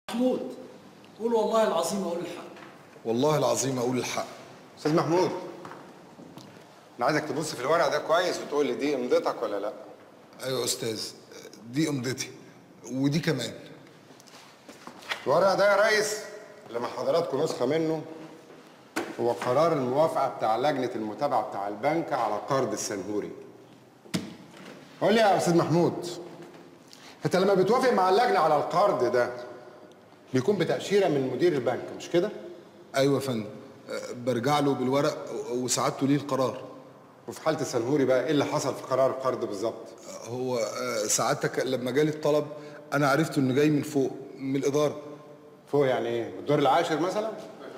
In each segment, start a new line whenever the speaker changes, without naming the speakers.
محمود قول والله العظيم اقول الحق
والله العظيم اقول الحق
استاذ محمود انا عايزك تبص في الورق ده كويس وتقول لي دي امضتك ولا لا
ايوه يا استاذ دي امضتي ودي كمان
الورق ده يا ريس اللي مع حضراتكم نسخه منه هو قرار الموافقه بتاع لجنه المتابعه بتاع البنك على قرض السنهوري قول لي يا استاذ محمود انت لما بتوافق مع اللجنه على القرض ده بيكون بتاشيره من مدير البنك مش كده
ايوه يا فندم أه، برجع له بالورق وسعادته ليه القرار
وفي حاله السنهوري بقى ايه اللي حصل في قرار القرض بالظبط
هو أه، سعادتك لما جالي الطلب انا عرفت انه جاي من فوق من الاداره
فوق يعني ايه الدور العاشر مثلا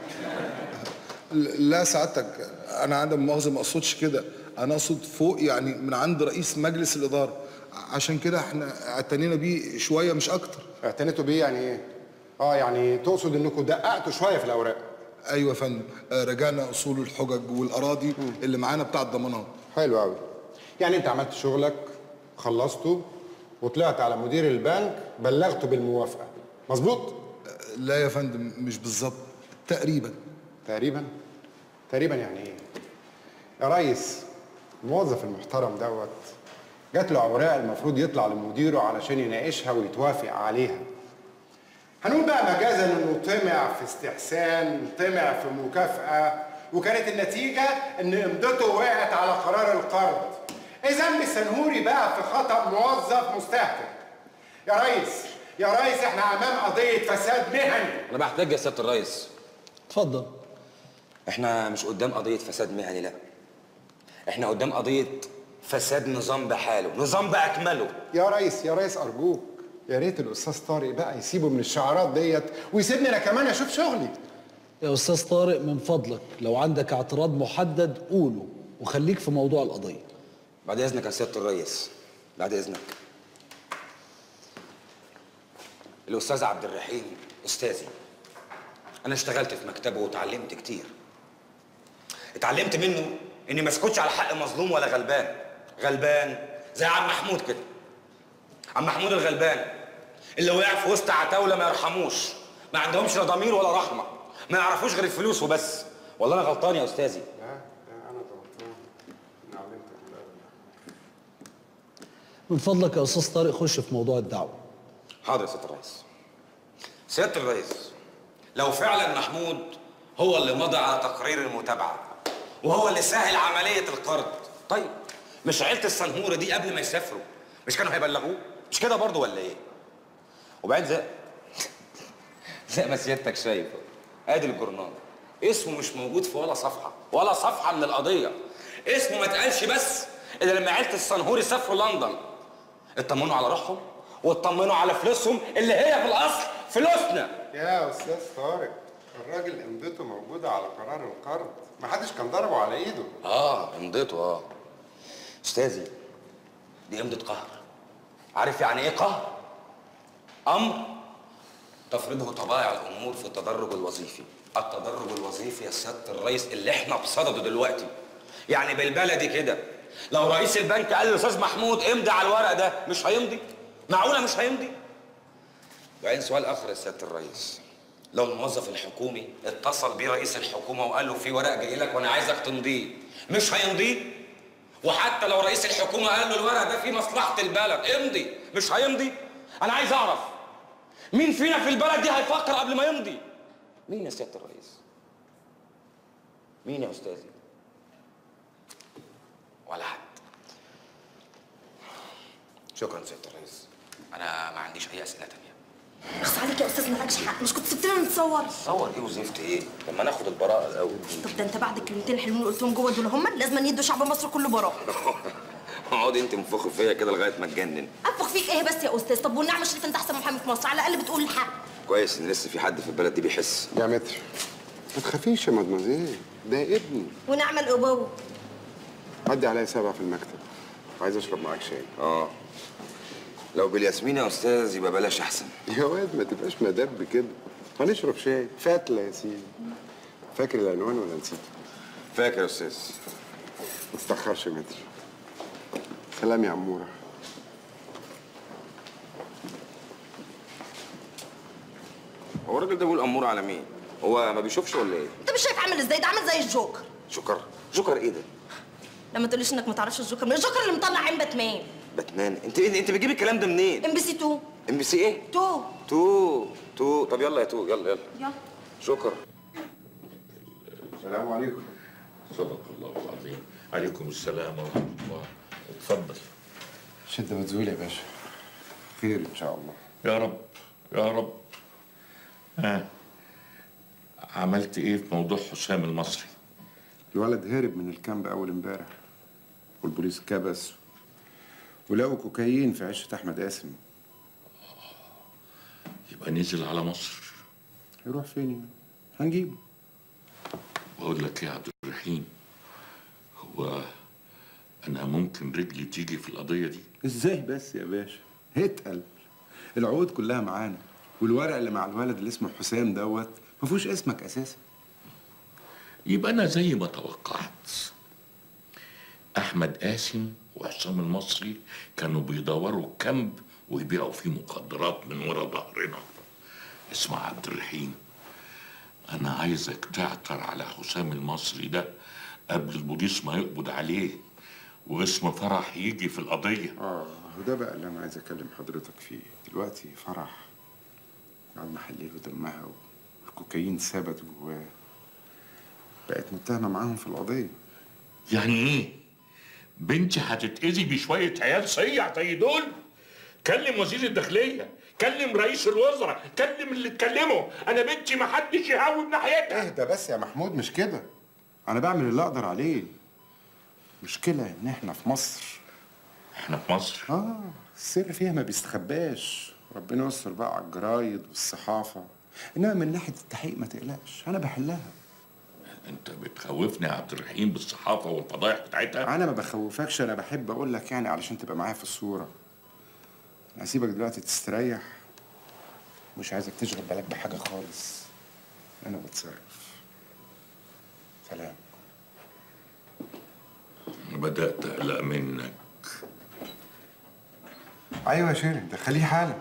ل- لا سعادتك انا عندما مؤاخذه ما اقصدش كده انا اقصد فوق يعني من عند رئيس مجلس الاداره عشان كده احنا اعتنينا بيه شويه مش اكتر
اعتنيتوا بيه يعني ايه اه يعني تقصد انكم دققتوا شويه في الاوراق
ايوه يا فندم أه، راجعنا اصول الحجج والاراضي اللي معانا بتاع الضمانات
حلو قوي يعني انت عملت شغلك خلصته وطلعت على مدير البنك بلغته بالموافقه مظبوط
لا يا فندم مش بالظبط تقريبا
تقريبا تقريبا يعني ايه يا ريس الموظف المحترم دوت جات له اوراق المفروض يطلع لمديره علشان يناقشها ويتوافق عليها هنقول بقى مجازا انه طمع في استحسان طمع في مكافاه وكانت النتيجه ان امضته وقعت على قرار القرض ايه ذنب السنهوري بقى في خطا موظف مستهتر يا ريس يا ريس احنا امام قضيه فساد مهني
انا بحتاج يا سياده الريس
اتفضل
احنا مش قدام قضيه فساد مهني لا احنا قدام قضيه فساد نظام بحاله نظام باكمله
يا ريس يا ريس ارجوك يا ريت الاستاذ طارق بقى يسيبه من الشعارات ديت ويسيبني انا كمان اشوف شغلي
يا استاذ طارق من فضلك لو عندك اعتراض محدد قوله وخليك في موضوع القضيه
بعد اذنك يا سياده الريس بعد اذنك الاستاذ عبد الرحيم استاذي انا اشتغلت في مكتبه وتعلمت كتير اتعلمت منه اني ما اسكتش على حق مظلوم ولا غلبان غلبان زي عم محمود كده عم محمود الغلبان اللي وقع في وسط عتاوله ما يرحموش ما عندهمش لا ضمير ولا رحمه ما يعرفوش غير الفلوس وبس والله انا غلطان يا استاذي
لا لا انا غلطان انا علمتك الادب
من فضلك يا استاذ طارق خش في موضوع الدعوه
حاضر يا سياده الرئيس سياده الرئيس لو فعلا محمود هو اللي مضى على تقرير المتابعه وهو اللي سهل عمليه القرض طيب مش عيله السنهوره دي قبل ما يسافروا مش كانوا هيبلغوه مش كده برضه ولا ايه وبعدين زي زي ما سيادتك شايف ادي الجورنال اسمه مش موجود في ولا صفحه ولا صفحه من القضيه اسمه ما اتقالش بس الا لما عيله السنهوري سافروا لندن اطمنوا على روحهم واطمنوا على فلوسهم اللي هي في الاصل فلوسنا
يا استاذ طارق الراجل امضته موجوده على قرار القرض ما حدش كان ضربه على ايده
اه امضيته اه استاذي دي امضة قهر عارف يعني ايه قهر امر تفرضه طبائع الامور في التدرج الوظيفي التدرج الوظيفي يا سياده الرئيس اللي احنا بصدده دلوقتي يعني بالبلدي كده لو رئيس البنك قال للاستاذ محمود امضي على الورق ده مش هيمضي معقوله مش هيمضي وبعدين سؤال اخر يا سياده الرئيس لو الموظف الحكومي اتصل بيه رئيس الحكومه وقال له في ورق جاي لك وانا عايزك تمضيه مش هيمضيه وحتى لو رئيس الحكومه قال له الورق ده فيه مصلحه البلد امضي مش هيمضي انا عايز اعرف مين فينا في البلد دي هيفكر قبل ما يمضي مين يا سياده الرئيس مين يا استاذي ولا حد شكرا سياده الرئيس انا ما عنديش اي اسئله تانية
بس عليك يا استاذ مالكش حق مش كنت سبتنا نتصور
صور ايه وزفت ايه لما ناخد البراءه الاول
طب ده انت بعد الكلمتين الحلوين اللي قلتهم جوه دول هم لازم يدوا شعب مصر كله براءه
اقعدي انت منفخ فيا كده لغايه ما اتجنن
انفخ فيك ايه بس يا استاذ طب والنعمه شريف انت احسن محامي في مصر على الاقل بتقول الحق
كويس ان لسه في حد في البلد دي بيحس
يا متر ما تخافيش يا مدمزيل ده ابني
ونعمه الابوه
عدي عليا سبعة في المكتب عايز اشرب معاك شاي
اه لو بالياسمين يا استاذ يبقى بلاش احسن
يا واد ما تبقاش مدب كده هنشرب شاي فتلة يا سيدي فاكر العنوان ولا نسيته؟
فاكر يا استاذ
ما تتأخرش يا متر سلام يا عمورة
هو الراجل ده بيقول امور على مين هو ما بيشوفش ولا ايه
انت مش شايف عامل ازاي ده عامل زي الجوكر
جوكر جوكر ايه ده
لما تقوليش انك ما تعرفش الجوكر من الجوكر اللي مطلع عين باتمان
باتمان انت ايه انت بتجيب الكلام ده منين
ام بي سي 2
ام بي سي ايه
2
تو تو طب يلا يا تو يلا يلا
يلا
جوكر
السلام عليكم
صدق الله العظيم عليكم السلام ورحمة الله اتفضل
شد متزول يا باشا خير ان شاء الله
يا رب يا رب ها عملت ايه في موضوع حسام المصري
الولد هرب من الكامب اول امبارح والبوليس كبس ولقوا كوكايين في عشه احمد قاسم
يبقى نزل على مصر
يروح فين يعني؟ هنجيبه
بقول لك يا عبد الرحيم هو انا ممكن رجلي تيجي في القضية دي
ازاي بس يا باشا اتقل العقود كلها معانا والورق اللي مع الولد اللي اسمه حسام دوت ما فيهوش اسمك اساسا
يبقى انا زي ما توقعت احمد قاسم وحسام المصري كانوا بيدوروا كامب ويبيعوا فيه مخدرات من ورا ظهرنا اسمع عبد الرحيم انا عايزك تعثر على حسام المصري ده قبل البوليس ما يقبض عليه واسم فرح يجي في القضيه
اه وده بقى اللي انا عايز اكلم حضرتك فيه دلوقتي فرح بعد ما حللوا دمها والكوكايين ثبت جواه بقت متهمه معاهم في القضيه
يعني ايه بنتي هتتأذي بشوية عيال صيع زي دول كلم وزير الداخلية كلم رئيس الوزراء كلم اللي تكلمه انا بنتي ما حدش يهاوب ناحيتها
اهدى بس يا محمود مش كده انا بعمل اللي اقدر عليه مشكلة ان احنا في مصر
احنا في مصر
اه السر فيها ما بيستخباش ربنا يستر بقى على الجرايد والصحافة انما من ناحية التحقيق ما تقلقش انا بحلها
انت بتخوفني يا عبد الرحيم بالصحافة والفضايح بتاعتها
انا ما بخوفكش انا بحب اقول لك يعني علشان تبقى معايا في الصورة انا هسيبك دلوقتي تستريح مش عايزك تشغل بالك بحاجة خالص انا بتصرف سلام
بدأت اقلق منك
ايوه يا شيرين دخليه حالا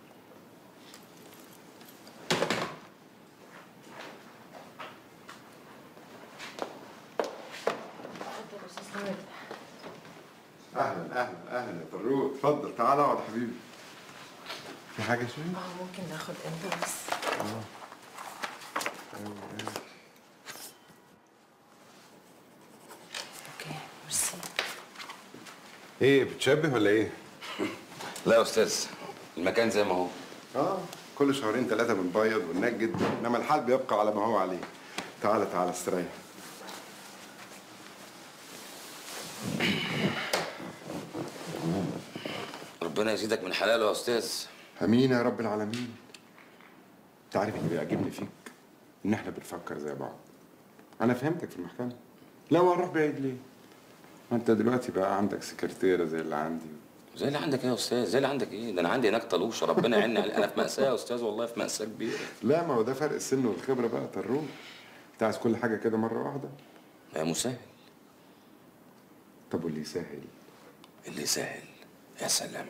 اهلا اهلا اهلا يا طروق اتفضل تعال اقعد يا حبيبي في حاجه يا شيرين
اه ممكن ناخد انت بس اوكي ميرسي
ايه بتشبه ولا ايه
لا يا استاذ المكان زي ما هو
اه كل شهرين ثلاثه بنبيض وننجد انما الحال بيبقى على ما هو عليه تعالى تعالى استريح
ربنا يزيدك من حلاله يا استاذ
امين يا رب العالمين انت عارف اللي بيعجبني فيك ان احنا بنفكر زي بعض انا فهمتك في المحكمه لا وهنروح بعيد ليه ما انت دلوقتي بقى عندك سكرتيره زي اللي عندي
زي اللي عندك ايه يا استاذ زي اللي عندك ايه ده انا عندي هناك طلوشه ربنا يعيني عليه انا في مأساة يا استاذ والله في مأساة كبيره
لا ما هو ده فرق السن والخبره بقى طروق انت عايز كل حاجه كده مره واحده
يا مسهل
طب واللي يسهل
اللي سهل يا سلام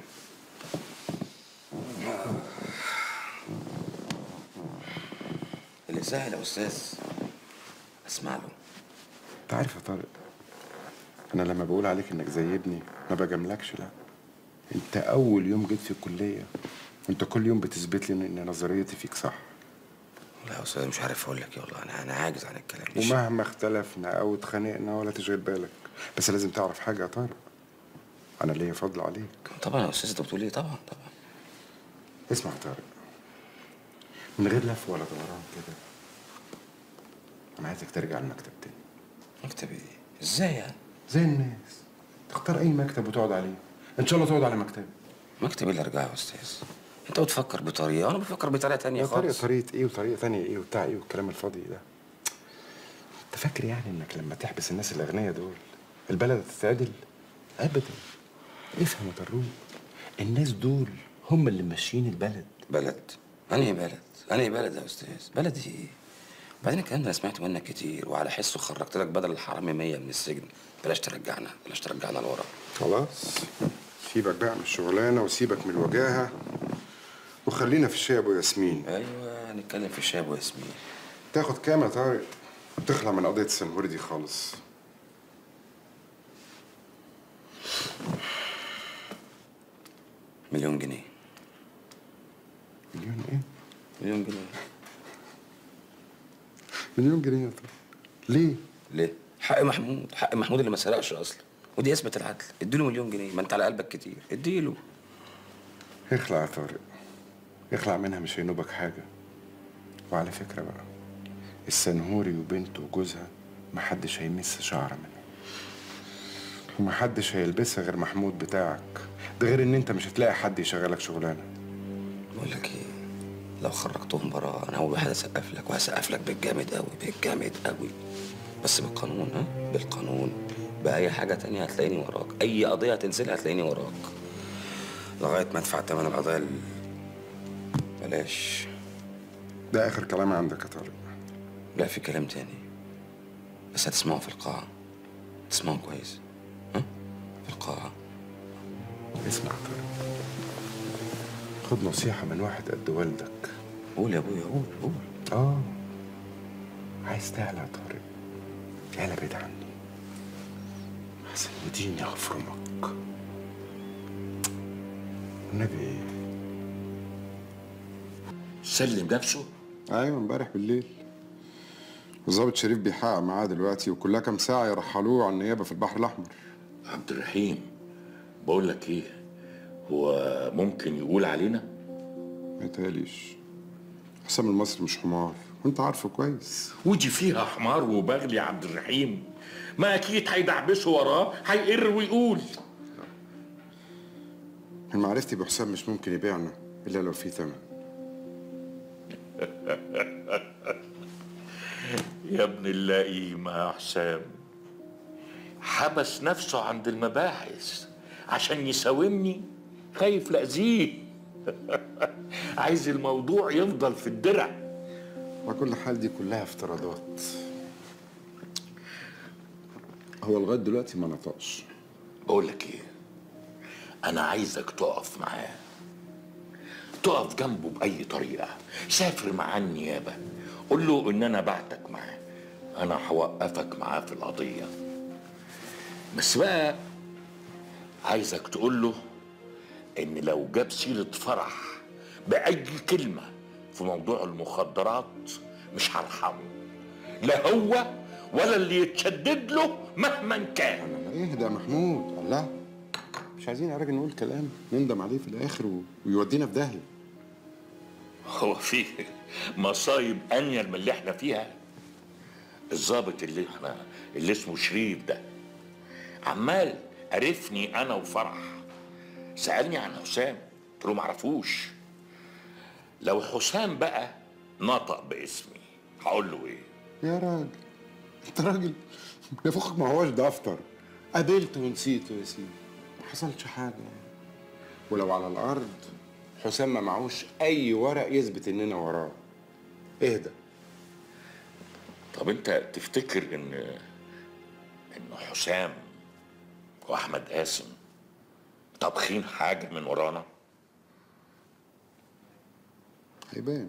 اللي سهل يا استاذ اسمع له
انت عارف يا طارق انا لما بقول عليك انك زي ابني ما بجاملكش لا انت اول يوم جيت في الكليه انت كل يوم بتثبت لي ان نظريتي فيك صح
لا يا استاذ مش عارف اقول لك ايه والله انا انا عاجز عن الكلام مش
ومهما اختلفنا او اتخانقنا ولا تشغل بالك بس لازم تعرف حاجه يا طارق انا ليا فضل عليك
طبعا يا استاذ انت بتقول ايه طبعا طبعا
اسمع يا طارق من غير لف ولا دوران كده انا عايزك ترجع المكتب تاني
مكتب ايه ازاي يعني
زي الناس تختار اي مكتب وتقعد عليه ان شاء الله تقعد على مكتبي
مكتب اللي ارجعه يا استاذ انت بتفكر بطريقه وانا بفكر بطريقه تانية
يا طارق
خالص
طريقه ايه وطريقه تانية ايه وبتاع ايه والكلام الفاضي ده انت فاكر يعني انك لما تحبس الناس الاغنياء دول البلد هتتعدل ابدا افهم يا طروق الناس دول هم اللي ماشيين البلد
بلد انهي بلد انهي بلد يا استاذ بلد ايه بعدين الكلام ده انا سمعته منك كتير وعلى حسه خرجت لك بدل الحرامي 100 من السجن بلاش ترجعنا بلاش ترجعنا لورا
خلاص سيبك بقى من الشغلانه وسيبك من الوجاهه وخلينا في الشاي يا ابو ياسمين
ايوه هنتكلم في الشاب وياسمين
تاخد كام يا طارق تخلع من قضيه السنهوري دي خالص
مليون جنيه
مليون ايه
مليون جنيه
مليون جنيه يا طارق ليه
ليه؟ حق محمود حق محمود اللي ما سرقش اصلا ودي اثبت العدل اديله مليون جنيه ما انت على قلبك كتير اديله
اخلع يا طارق اخلع منها مش هينوبك حاجة وعلى فكرة بقى السنهوري وبنته وجوزها محدش هيمس شعر منها ومحدش هيلبسها غير محمود بتاعك ده غير ان انت مش هتلاقي حد يشغلك شغلانة
بقول لك ايه لو خرجتهم برا انا اول واحد هسقف لك وهسقف لك بالجامد قوي بالجامد قوي بس بالقانون ها بالقانون باي حاجه تانية هتلاقيني وراك اي قضيه هتنزلها هتلاقيني وراك لغايه ما ادفع ثمن القضيه ال- بلاش
ده اخر كلام عندك يا طارق
لا في كلام تاني بس هتسمعه في القاعه تسمعه كويس ها في القاعه
اسمع يا طارق خد نصيحة من واحد قد والدك
قول يا ابويا قول قول
اه عايز تعلى يا طارق تعلى بعيد عني احسن يديني افرمك النبي ايه
سلم نفسه
ايوه امبارح بالليل الظابط شريف بيحقق معاه دلوقتي وكلها كام ساعة يرحلوه على النيابة في البحر الأحمر
عبد الرحيم بقول لك ايه هو ممكن يقول علينا
ما يتهيأليش حسام المصري مش حمار وانت عارفه كويس
ودي فيها حمار وبغلي يا عبد الرحيم ما اكيد هيدعبسوا وراه هيقر ويقول
من معرفتي بحسام مش ممكن يبيعنا إلا لو في ثمن
يا ابن اللئيم يا حسام حبس نفسه عند المباحث عشان يساومني خايف لأذيه عايز الموضوع يفضل في الدرع
على كل حال دي كلها افتراضات هو لغاية دلوقتي ما نطقش
بقول لك ايه انا عايزك تقف معاه تقف جنبه باي طريقه سافر معاه النيابه قول له ان انا بعتك معاه انا هوقفك معاه في القضيه بس بقى عايزك تقول له ان لو جاب سيره فرح باي كلمه في موضوع المخدرات مش هرحمه لا هو ولا اللي يتشدد له مهما كان
اهدى يا محمود الله مش عايزين يا راجل نقول كلام نندم عليه في الآخر و... ويودينا في داهية
هو في مصايب انيل من اللي احنا فيها الضابط اللي احنا اللي اسمه شريف ده عمال عرفني انا وفرح سالني عن حسام قلت له معرفوش لو حسام بقى نطق باسمي هقول له ايه
يا راجل انت راجل نفخك ما هوش دفتر قابلته ونسيته يا سيدي ما حصلش حاجة ولو على الأرض حسام ما معهوش أي ورق يثبت إننا وراه اهدى
طب انت تفتكر ان ان حسام واحمد قاسم طابخين حاجه من ورانا
هيبان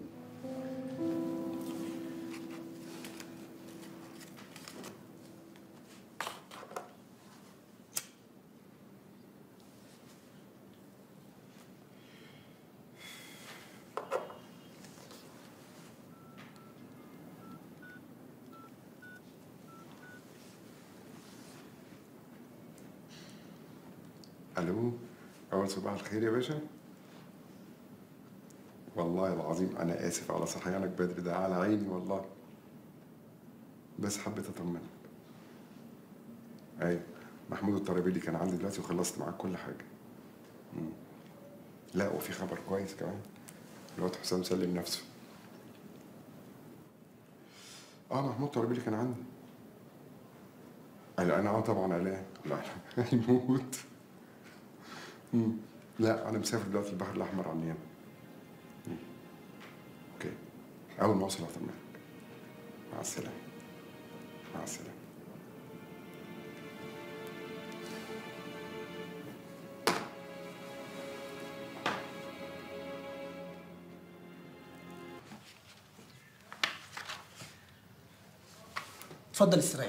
الو اول صباح الخير يا باشا والله العظيم انا اسف على صحيانك بدري ده على عيني والله بس حبيت اطمنك ايوه محمود الطرابيلي كان عندي دلوقتي وخلصت معاك كل حاجه مم. لا وفي خبر كويس كمان الواد حسام سلم نفسه اه محمود الطرابيلي كان عندي قال انا اه طبعا قلقان لا هيموت مم. لا انا مسافر دلوقتي البحر الاحمر على النيابه مم. اوكي اول ما اوصل هطمنك مع السلامه مع السلامه
اتفضل استريح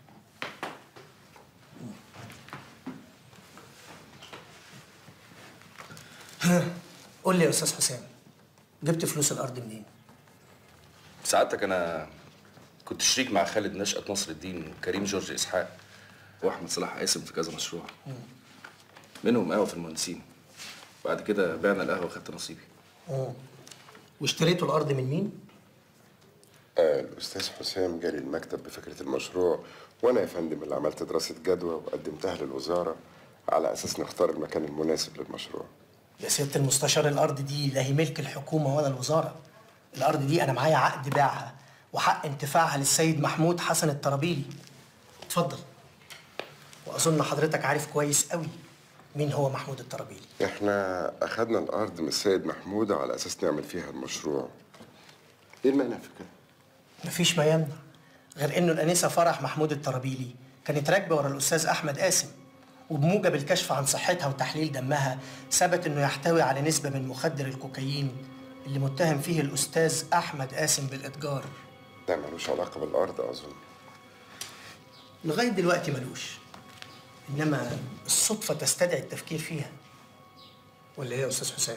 ها، قول لي يا استاذ حسام جبت فلوس الارض منين
سعادتك انا كنت شريك مع خالد نشأة نصر الدين وكريم جورج اسحاق واحمد صلاح قاسم في كذا مشروع منهم قهوه في المهندسين بعد كده بعنا القهوه وخدت نصيبي
اه واشتريتوا الارض من مين
آه، الأستاذ حسام جالي المكتب بفكرة المشروع وأنا يا فندم اللي عملت دراسة جدوى وقدمتها للوزارة على أساس نختار المكان المناسب للمشروع
يا سياده المستشار الارض دي لا هي ملك الحكومه ولا الوزاره الارض دي انا معايا عقد بيعها وحق انتفاعها للسيد محمود حسن الطرابيلي اتفضل واظن حضرتك عارف كويس قوي مين هو محمود الطرابيلي
إحنا أخدنا الأرض من السيد محمود على أساس نعمل فيها المشروع إيه المانع في كده؟
مفيش ما يمنع غير انه الانسه فرح محمود الطرابيلي كانت راكبه ورا الاستاذ احمد قاسم وبموجب الكشف عن صحتها وتحليل دمها ثبت انه يحتوي على نسبه من مخدر الكوكايين اللي متهم فيه الاستاذ احمد قاسم بالاتجار
ده ملوش علاقة بالأرض أظن
لغايه دلوقتي ملوش انما الصدفه تستدعي التفكير فيها ولا ايه يا استاذ حسام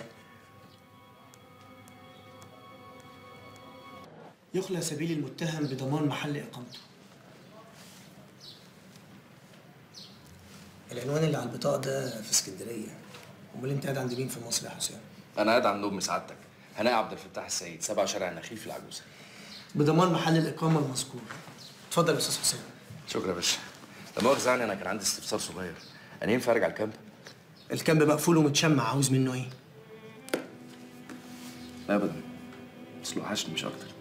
يخلى سبيل المتهم بضمان محل اقامته العنوان اللي على البطاقه ده في اسكندريه امال انت قاعد عند مين في مصر يا حسام
انا قاعد عند ام سعادتك هناء عبد الفتاح السيد سبع شارع النخيل في العجوزه
بضمان محل الاقامه المذكور اتفضل يا استاذ حسام
شكرا يا باشا لا مؤاخذة يعني انا كان عندي استفسار صغير انا ينفع ارجع الكامب؟
الكامب مقفول ومتشمع عاوز منه ايه
لا ابدا بس له وحشني مش اكتر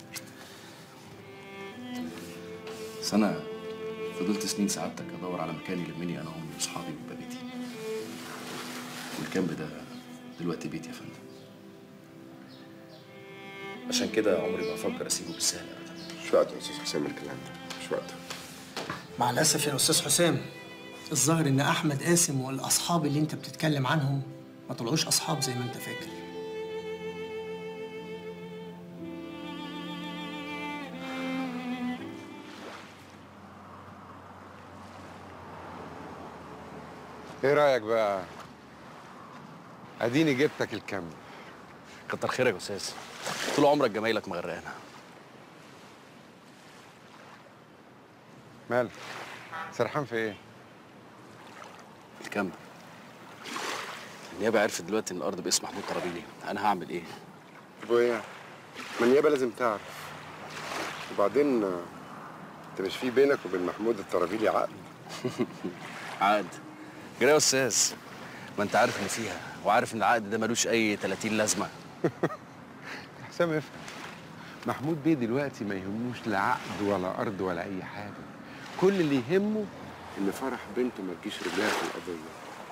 بس انا فضلت سنين سعادتك ادور على مكان يلمني انا وامي واصحابي ويبقى بيتي والكامب ده دلوقتي بيتي يا فندم عشان كده عمري ما افكر اسيبه بالسهل ابدا
مش وقته يا أستاذ حسام الكلام ده مش وقته
مع الاسف يا استاذ حسام الظاهر ان احمد قاسم والاصحاب اللي انت بتتكلم عنهم ما طلعوش اصحاب زي ما انت فاكر
ايه رايك بقى اديني جبتك الكم
كتر خيرك يا استاذ طول عمرك جمايلك مغرقانا
مالك سرحان في ايه
الكامب النيابه عرفت دلوقتي ان الارض باسم محمود طرابيلي انا هعمل ايه
طب وإيه يعني؟ ما النيابة لازم تعرف وبعدين آه، أنت مش في بينك وبين محمود الطرابيلي عقد
عقد جرى يا استاذ ما انت عارف اللي فيها وعارف ان العقد ده ملوش اي 30 لازمه
حسام افهم محمود بيه دلوقتي ما يهموش لا عقد ولا ارض ولا اي حاجه كل اللي يهمه
إن فرح بنته ما تجيش رجلها في القضية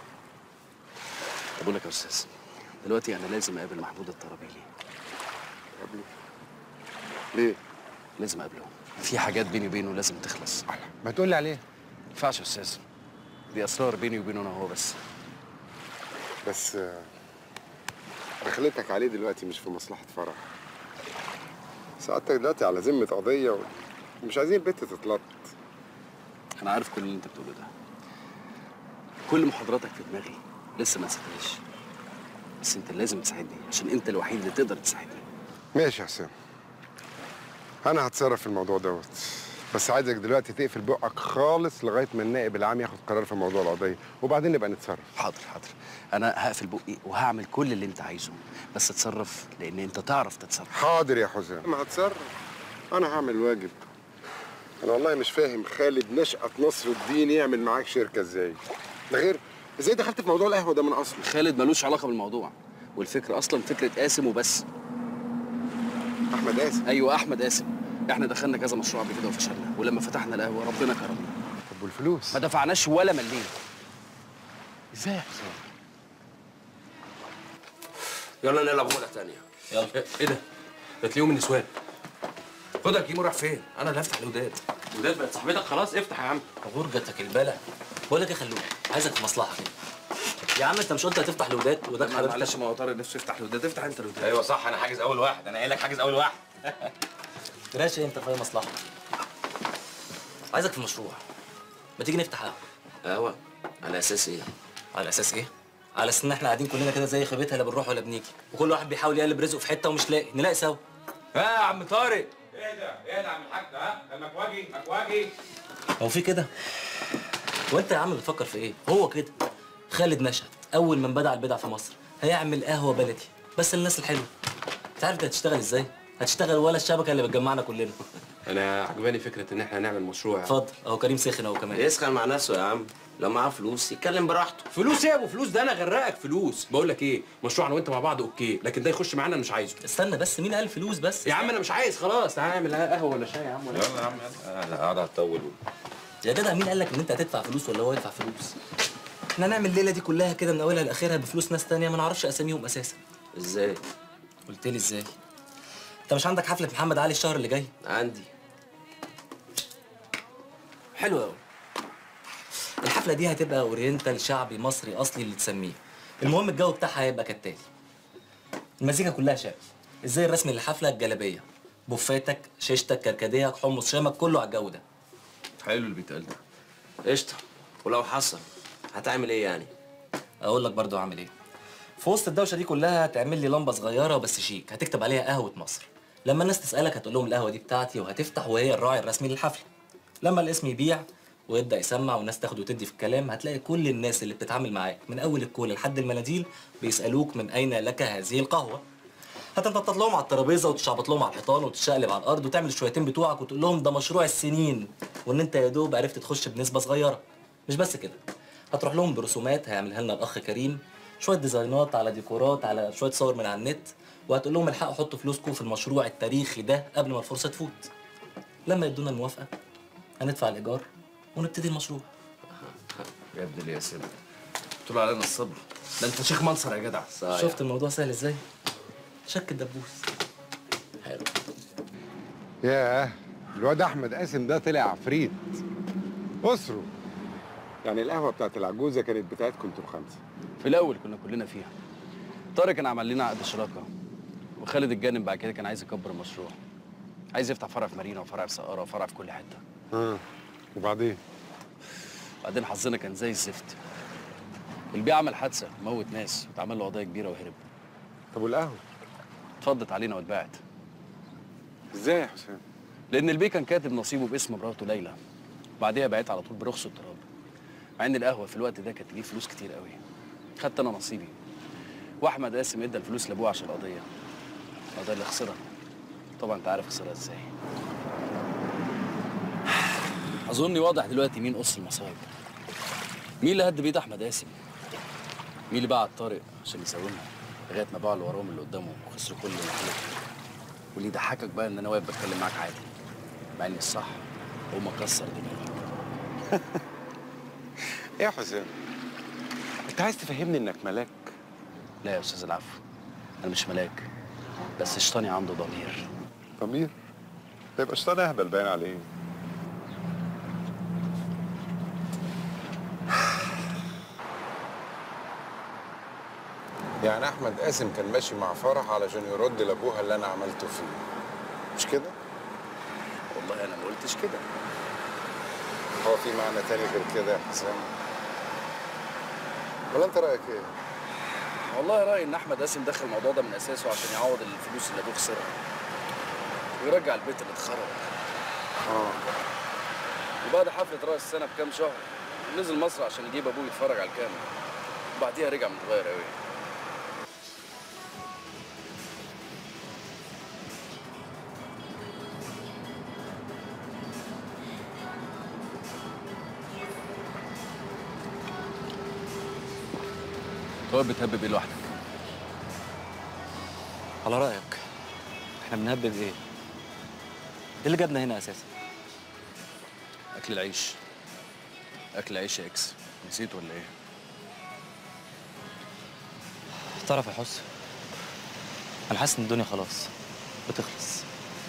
بقول لك يا استاذ دلوقتي انا لازم اقابل محمود الطرابيلي
قبله ليه؟
لازم اقابله في حاجات بيني وبينه لازم تخلص ما
ما تقول لي عليه
ينفعش يا استاذ دي اسرار بيني وبينه انا هو بس
بس آه، دخلتك عليه دلوقتي مش في مصلحة فرح سعادتك دلوقتي على ذمة قضية ومش عايزين البت تتلط
انا عارف كل اللي انت بتقوله ده كل محاضراتك في دماغي لسه ما نسيتهاش بس انت لازم تساعدني عشان انت الوحيد اللي تقدر تساعدني
ماشي يا حسام أنا هتصرف في الموضوع دوت بس عايزك دلوقتي تقفل بقك خالص لغاية ما النائب العام ياخد قرار في موضوع القضية وبعدين نبقى نتصرف
حاضر حاضر انا هقفل بقي وهعمل كل اللي انت عايزه بس اتصرف لان انت تعرف تتصرف
حاضر يا حسام ما هتصرف أنا هعمل الواجب أنا والله مش فاهم خالد نشأة نصر الدين يعمل معاك شركة إزاي ده غير إزاي دخلت في موضوع القهوة ده من أصله
خالد ملوش علاقه بالموضوع والفكره اصلا فكره قاسم وبس
أحمد قاسم
ايوه احمد قاسم احنا دخلنا كذا مشروع قبل كده وفشلنا ولما فتحنا القهوه ربنا كرمنا
طب والفلوس
ما دفعناش ولا مليم
ازاي يا حسام
يلا نلعب مرة تانية يلا ايه ده؟ ده تلاقيهم النسوان خدها كيمو راح فين؟ انا اللي هفتح الوداد
وداد بقت صاحبتك خلاص افتح يا عم غرجتك البلا بقول لك يا خلوق عايزك في مصلحه كده يا عم انت مش قلت هتفتح الوداد وداد
معلش
حضرتك
ما هو طارق نفسه يفتح الوداد افتح انت الوداد
ايوه صح انا حاجز اول واحد انا قايل لك حاجز اول واحد تراش انت في اي مصلحه عايزك في مشروع ما تيجي نفتح قهوه
قهوه على اساس ايه
على اساس ايه على اساس ان احنا قاعدين كلنا كده زي خيبتها لا بنروح ولا بنيجي وكل واحد بيحاول يقلب رزقه في حته ومش لاقي نلاقي سوا
ها يا عم طارق ايه ده ايه ده يا عم الحاج ده ها ده المكواجي مكواجي
هو في كده وانت يا عم بتفكر في ايه هو كده خالد نشأت اول من بدع البدع في مصر هيعمل قهوه بلدي بس للناس الحلوه انت عارف ده هتشتغل ازاي هتشتغل ولا الشبكه اللي بتجمعنا كلنا
انا عجباني فكره ان احنا نعمل مشروع
اتفضل اهو كريم سخن اهو كمان
يسخن مع نفسه يا عم لو معاه فلوس يتكلم براحته فلوس ايه يا ابو فلوس ده انا غرقك فلوس بقول لك ايه مشروع انا وانت مع بعض اوكي لكن ده يخش معانا انا مش عايزه
استنى بس مين قال فلوس بس
يا عم انا مش عايز خلاص تعالى نعمل قهوه ولا شاي يا عم ولا
يلا يا عم انا قاعد هتطول
يا جدع مين قال لك ان انت هتدفع فلوس ولا هو يدفع فلوس احنا نعمل الليله دي كلها كده من اولها لاخرها بفلوس ناس تانية ما نعرفش اساميهم اساسا
ازاي
قلت لي ازاي انت مش عندك حفله محمد علي الشهر اللي جاي
عندي
حلو قوي الحفله دي هتبقى اورينتال شعبي مصري اصلي اللي تسميه المهم الجو بتاعها هيبقى كالتالي المزيكا كلها شعبي ازاي الرسم للحفله الجلابيه بوفاتك شيشتك كركديك حمص شامك كله على الجو ده
حلو اللي بيتقال ده قشطه ولو حصل هتعمل ايه يعني
اقول لك برضو اعمل ايه في وسط الدوشه دي كلها تعمل لي لمبه صغيره بس شيك هتكتب عليها قهوه مصر لما الناس تسالك هتقول لهم القهوه دي بتاعتي وهتفتح وهي الراعي الرسمي للحفله لما الاسم يبيع ويبدا يسمع والناس تاخد وتدي في الكلام هتلاقي كل الناس اللي بتتعامل معاك من اول الكولا لحد المناديل بيسالوك من اين لك هذه القهوه هتنطط لهم على الترابيزه وتشعبط لهم على الحيطان وتشقلب على الارض وتعمل الشويتين بتوعك وتقول لهم ده مشروع السنين وان انت يا دوب عرفت تخش بنسبه صغيره مش بس كده هتروح لهم برسومات هيعملها لنا الاخ كريم شويه ديزاينات على ديكورات على شويه صور من على النت وهتقول لهم الحقوا حطوا فلوسكم في المشروع التاريخي ده قبل ما الفرصه تفوت لما يدونا الموافقه هندفع الايجار ونبتدي المشروع
يا ابن الياسين طول علينا الصبر ده انت شيخ منصر يا جدع
شفت الموضوع سهل ازاي شك الدبوس
حلو
ياه الواد احمد قاسم ده طلع عفريت اسره يعني القهوه بتاعت العجوزه كانت بتاعتكم انتوا الخمسه
في الاول كنا كلنا فيها طارق كان عمل لنا عقد شراكه وخالد اتجنن بعد كده كان عايز يكبر المشروع عايز يفتح فرع في مارينا وفرع في سقاره وفرع في كل حته
اه وبعدين
بعدين حظنا كان زي الزفت البيع عمل حادثه موت ناس واتعمل له قضيه كبيره وهرب
طب والقهوه
اتفضت علينا واتباعت
ازاي يا حسام
لان البيه كان كاتب نصيبه باسم مراته ليلى بعديها بعت على طول برخص التراب مع ان القهوه في الوقت ده كانت تجيب فلوس كتير قوي خدت انا نصيبي واحمد قاسم ادى الفلوس لابوه عشان القضيه القضيه اللي خسرها طبعا انت عارف خسرها ازاي اظن واضح دلوقتي مين قص المصايب مين اللي هد بيت احمد قاسم مين اللي باع الطارق عشان يساومها لغايه ما باعوا اللي وراهم اللي قدامهم وخسروا كل اللي حلفهم واللي يضحكك بقى ان انا واقف بتكلم معاك عادي مع اني الصح هو مكسر دماغي
ايه يا حسام انت عايز تفهمني انك ملاك
لا يا استاذ العفو انا مش ملاك بس شيطاني عنده ضمير
ضمير ده يبقى شيطان اهبل باين عليه يعني احمد قاسم كان ماشي مع فرح علشان يرد لابوها اللي انا عملته فيه مش كده
والله انا ما قلتش كده
هو في معنى تاني غير كده يا حسام ولا انت رايك ايه
والله رايي ان احمد قاسم دخل الموضوع ده من اساسه عشان يعوض الفلوس اللي ابوه خسرها ويرجع البيت اللي اتخرب
اه
وبعد حفله راس السنه بكام شهر نزل مصر عشان يجيب ابوه يتفرج على الكاميرا وبعديها رجع متغير قوي هو بتهبب ايه لوحدك
على رايك احنا بنهبب ايه ايه اللي جابنا هنا اساسا
اكل العيش اكل العيش يا اكس نسيت ولا ايه
تعرف يا حس انا حاسس ان الدنيا خلاص بتخلص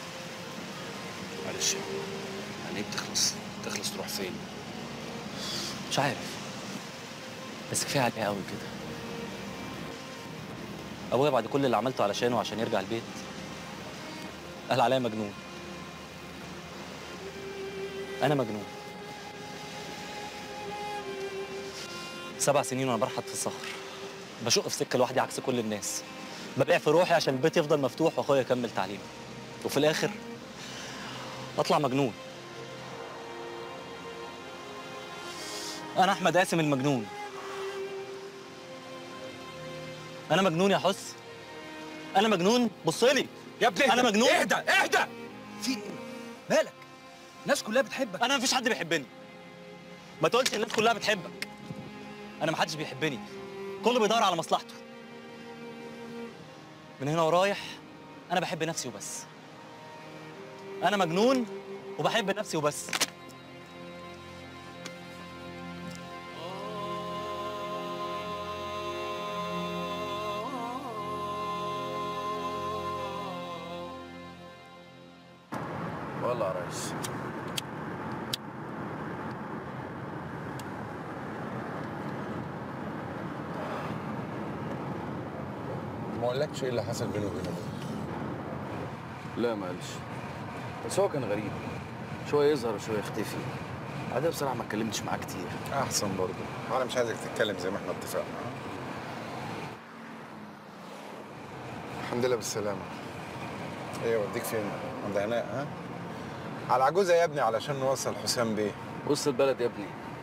معلش يعني ايه بتخلص تخلص تروح فين
مش عارف بس كفايه عليها قوي كده ابويا بعد كل اللي عملته علشانه عشان يرجع البيت قال عليا مجنون انا مجنون سبع سنين وانا برحت في الصخر بشق في سكه لوحدي عكس كل الناس ببيع في روحي عشان البيت يفضل مفتوح واخويا يكمل تعليمه وفي الاخر اطلع مجنون انا احمد قاسم المجنون انا مجنون يا حس انا مجنون بص لي
يا ابني
انا مجنون
اهدى اهدى في ايه مالك الناس كلها بتحبك
انا مفيش حد بيحبني ما تقولش الناس كلها بتحبك انا محدش بيحبني كله بيدور على مصلحته من هنا ورايح انا بحب نفسي وبس انا مجنون وبحب نفسي وبس
والله يا ريس
ما اقولكش ايه اللي حصل بينه وبينه
لا ما قالش بس هو كان غريب شويه يظهر وشويه يختفي بعدها بصراحه ما اتكلمتش معاه كتير
احسن برضه انا مش عايزك تتكلم زي ما احنا اتفقنا الحمد لله بالسلامه ايه وديك فين عند هناء ها على عجوزه يا ابني علشان نوصل حسام بيه
وسط البلد يا ابني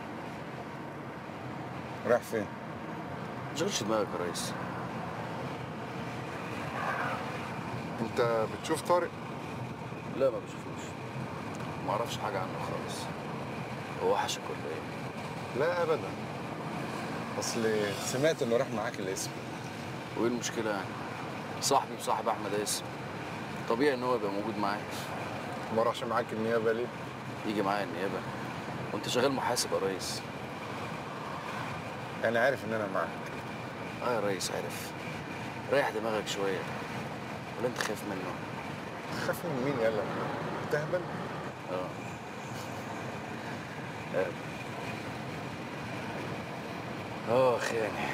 رايح فين
ما تشغلش دماغك يا ريس
انت بتشوف طارق
لا ما بشوفوش ما اعرفش حاجه عنه خالص هو وحشك ولا ايه
لا ابدا اصل سمعت انه راح معاك الاسم
وايه المشكله يعني صاحبي وصاحب احمد قاسم طبيعي ان هو يبقى موجود معايا
ما راحش معاك النيابه ليه
يجي معايا النيابه وانت شغال محاسب يا ريس
انا عارف ان انا معاك
اه يا ريس عارف ريح دماغك شويه ولا انت خايف منه
خاف من مين يلا تهبل
اه آه. اه خاني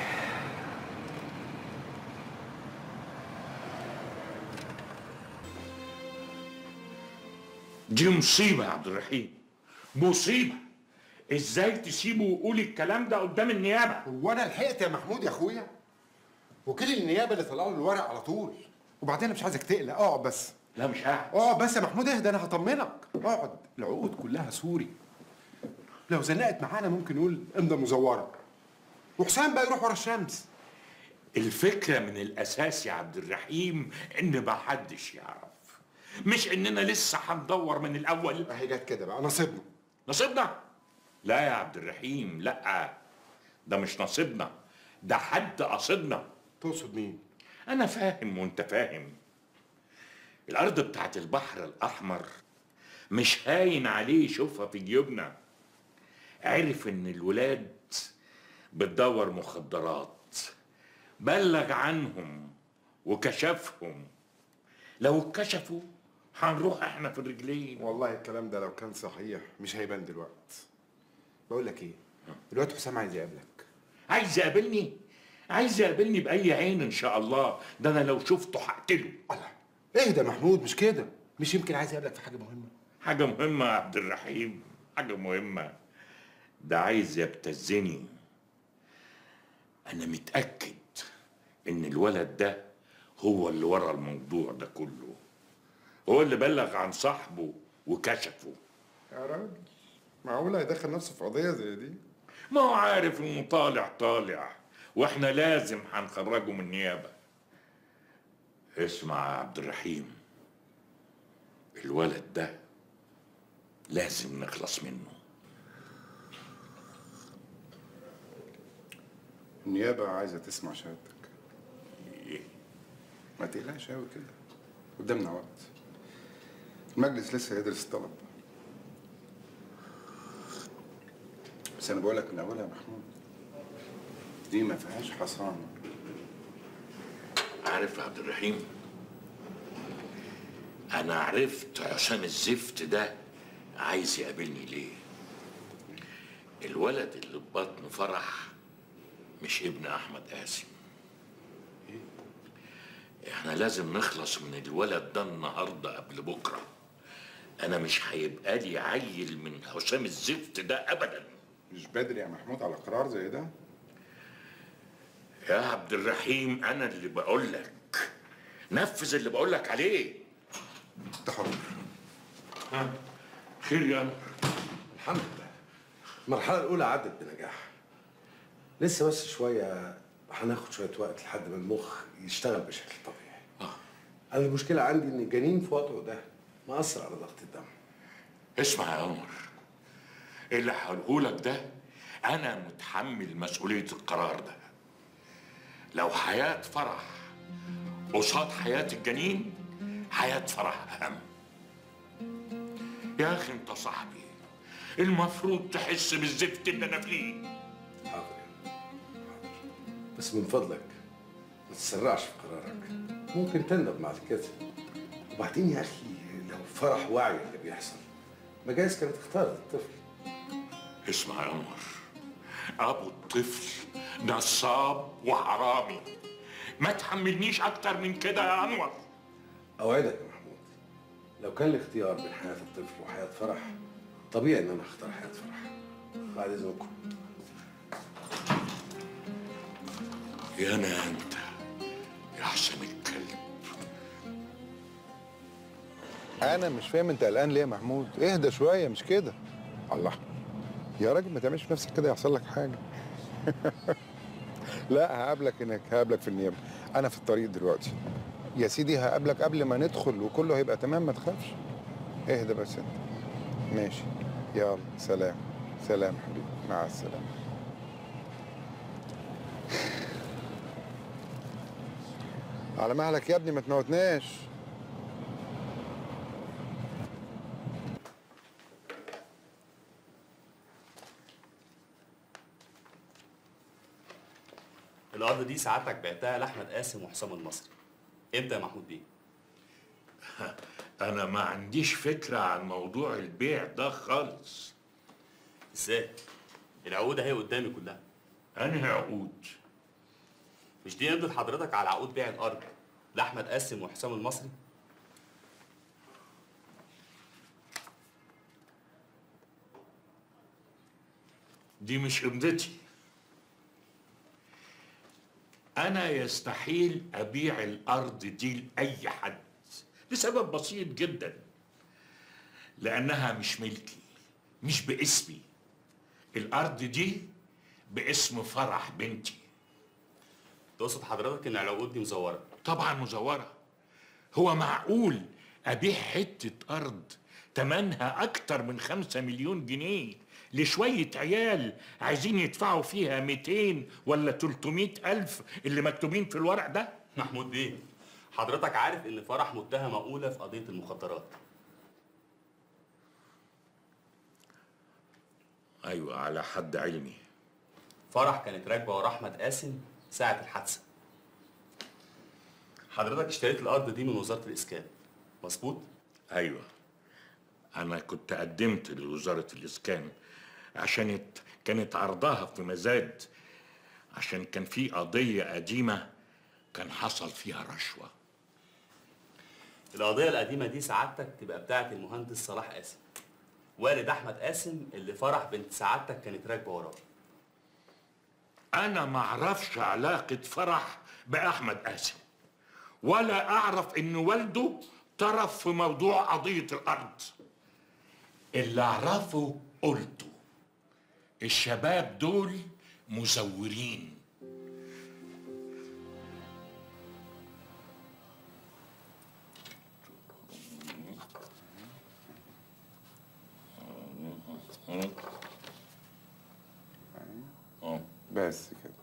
دي مصيبة يا عبد الرحيم مصيبة ازاي تسيبه ويقول الكلام ده قدام النيابة
هو انا لحقت يا محمود يا اخويا وكيل النيابه اللي طلع له الورق على طول وبعدين انا مش عايزك تقلق اقعد بس
لا مش قاعد
اقعد بس يا محمود اهدى انا هطمنك اقعد العقود كلها سوري لو زنقت معانا ممكن نقول امضى مزوره وحسام بقى يروح ورا الشمس
الفكرة من الأساس يا عبد الرحيم إن محدش يعرف مش إننا لسه هندور من الأول
اهي جت كده بقى نصيبنا
نصيبنا لا يا عبد الرحيم لا ده مش نصيبنا ده حد قصدنا
تقصد مين
أنا فاهم وأنت فاهم الأرض بتاعت البحر الأحمر مش هاين عليه يشوفها في جيوبنا عرف إن الولاد بتدور مخدرات بلغ عنهم وكشفهم لو اتكشفوا هنروح احنا في الرجلين
والله الكلام ده لو كان صحيح مش هيبان دلوقتي بقول لك ايه دلوقتي حسام عايز يقابلك
عايز يقابلني عايز يقابلني بأي عين إن شاء الله ده أنا لو شفته هقتله
اهدى يا محمود مش كده مش يمكن عايز يقابلك في حاجه مهمه
حاجة مهمة يا عبد الرحيم حاجة مهمة ده عايز يبتزني أنا متأكد إن الولد ده هو اللي ورا الموضوع ده كله هو اللي بلغ عن صاحبه وكشفه
يا راجل معقول هيدخل نفسه في قضيه زي دي
ما هو عارف إنه طالع طالع وإحنا لازم هنخرجه من النيابة اسمع يا عبد الرحيم الولد ده لازم نخلص منه
النيابه عايزه تسمع شهادتك ما تقلقش قوي كده قدامنا وقت المجلس لسه هيدرس الطلب بس انا بقول لك من اولها يا محمود دي ما فيهاش حصانه
عارف يا عبد الرحيم انا عرفت عشان الزفت ده عايز يقابلني ليه الولد اللي في بطن فرح مش ابن احمد قاسم احنا لازم نخلص من الولد ده النهارده قبل بكره انا مش هيبقى لي عيل من حسام الزفت ده ابدا
مش بدري يا محمود على قرار زي ده
يا عبد الرحيم انا اللي بقول لك نفذ اللي بقول لك عليه
انت حر
ها خير يا أنور.
الحمد لله المرحلة الأولى عدت بنجاح لسه بس شوية هناخد شوية وقت لحد ما المخ يشتغل بشكل طبيعي أنا المشكلة عندي إن الجنين في وضعه ده مأثر على ضغط الدم
اسمع يا عمر اللي هقوله لك ده انا متحمل مسؤوليه القرار ده لو حياه فرح قصاد حياه الجنين حياه فرح اهم يا اخي انت صاحبي المفروض تحس بالزفت اللي انا فيه
بس من فضلك ما تسرعش في قرارك ممكن تندم بعد كده وبعدين يا أخي لو فرح واعي اللي بيحصل ما جايز كانت اختارت الطفل
اسمع يا عمر ابو الطفل نصاب وحرامي ما تحملنيش اكتر من كده يا انور
أوعدك يا محمود لو كان الاختيار بين حياة الطفل وحياة فرح طبيعي إن أنا أختار حياة فرح بعد إذنكم
يا انا انت يا حسن الكلب
انا مش فاهم انت قلقان ليه يا محمود اهدى شويه مش كده الله يا راجل ما تعملش في نفسك كده يحصل لك حاجه لا هقابلك هناك هقابلك في النيابه انا في الطريق دلوقتي يا سيدي هقابلك قبل ما ندخل وكله هيبقى تمام ما تخافش اهدى بس انت ماشي يلا سلام سلام حبيبي مع السلامه على مهلك يا ابني ما تموتناش
الارض دي سعادتك بعتها لاحمد قاسم وحسام المصري امتى يا محمود بيه
انا ما عنديش فكره عن موضوع البيع ده خالص
ازاي العقود اهي قدامي كلها
انهي عقود
مش دي نمضة حضرتك على عقود بيع الارض لاحمد قاسم وحسام المصري
دي مش امضتي انا يستحيل ابيع الارض دي لاي حد لسبب بسيط جدا لانها مش ملكي مش باسمي الارض دي باسم فرح بنتي
تقصد حضرتك ان العقود دي مزوره
طبعا مزوره هو معقول ابيع حته ارض تمنها اكتر من خمسة مليون جنيه لشوية عيال عايزين يدفعوا فيها 200 ولا 300 ألف اللي مكتوبين في الورق ده
محمود بيه حضرتك عارف ان فرح متهمه اولى في قضيه المخدرات
أيوة على حد علمي
فرح كانت راكبه ورا احمد قاسم ساعه الحادثه حضرتك اشتريت الارض دي من وزاره الاسكان مظبوط
أيوة أنا كنت قدمت لوزارة الإسكان عشان ات- كانت عرضها في مزاد عشان كان في قضية قديمة كان حصل فيها رشوة
القضيه القديمه دي سعادتك تبقى بتاعه المهندس صلاح قاسم والد احمد قاسم اللي فرح بنت سعادتك كانت راكبه وراه
أنا معرفش علاقة فرح بأحمد قاسم ولا أعرف إن والده طرف في موضوع قضية الأرض اللي أعرفه قلته الشباب دول مزورين
بس كده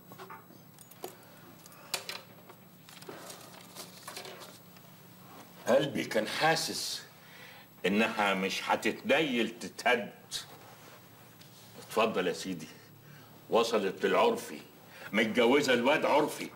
قلبي كان حاسس إنها مش هتتنيل تتهد اتفضل يا سيدي وصلت للعرفي متجوزة الواد عرفي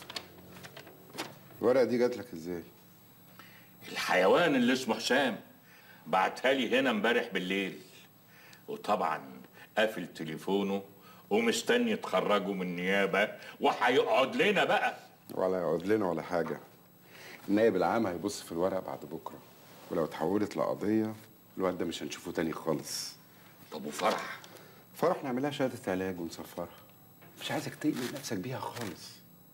الورقه دي جات لك ازاي
الحيوان اللي اسمه حسام بعتها لي هنا امبارح بالليل وطبعا قافل تليفونه ومستني يتخرجوا من النيابه وهيقعد لنا بقى
ولا يقعد لنا ولا حاجه النائب العام هيبص في الورق بعد بكره ولو اتحولت لقضيه
الواد ده مش هنشوفه تاني خالص
طب وفرح
فرح نعملها شهاده علاج ونسفرها مش عايزك تقلق نفسك بيها خالص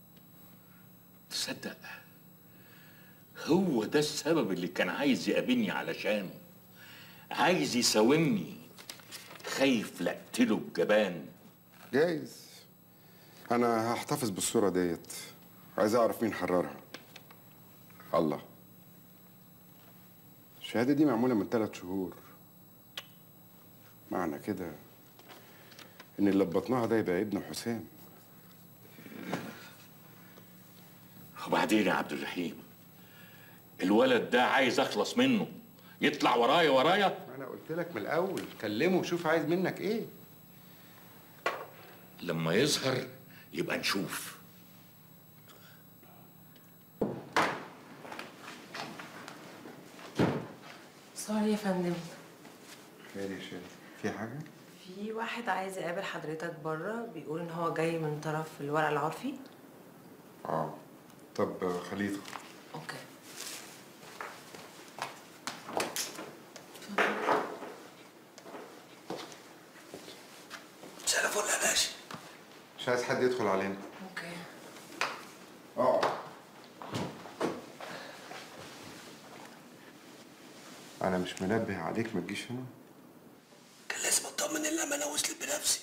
تصدق هو ده السبب اللي كان عايز يقابلني علشانه عايز يساومني خايف لا اقتله بجبان
جايز انا هحتفظ بالصوره ديت عايز اعرف مين حررها الله الشهاده دي معموله من ثلاث شهور معنى كده ان اللي لبطناها ده يبقى ابن حسام
وبعدين يا عبد الرحيم الولد ده عايز اخلص منه يطلع ورايا ورايا
انا قلت لك من الاول كلمه وشوف عايز منك ايه
لما يظهر يبقى نشوف
سوري يا فندم
خير يا شادي في حاجه
في واحد عايز يقابل حضرتك بره بيقول ان هو جاي من طرف الورق العرفي
اه طب خليه يدخل
اوكي
مساء الفل يا باشا
مش عايز حد يدخل علينا
اوكي
اقعد انا مش منبه عليك ما تجيش هنا
كان لازم اطمن ان انا وصلت بنفسي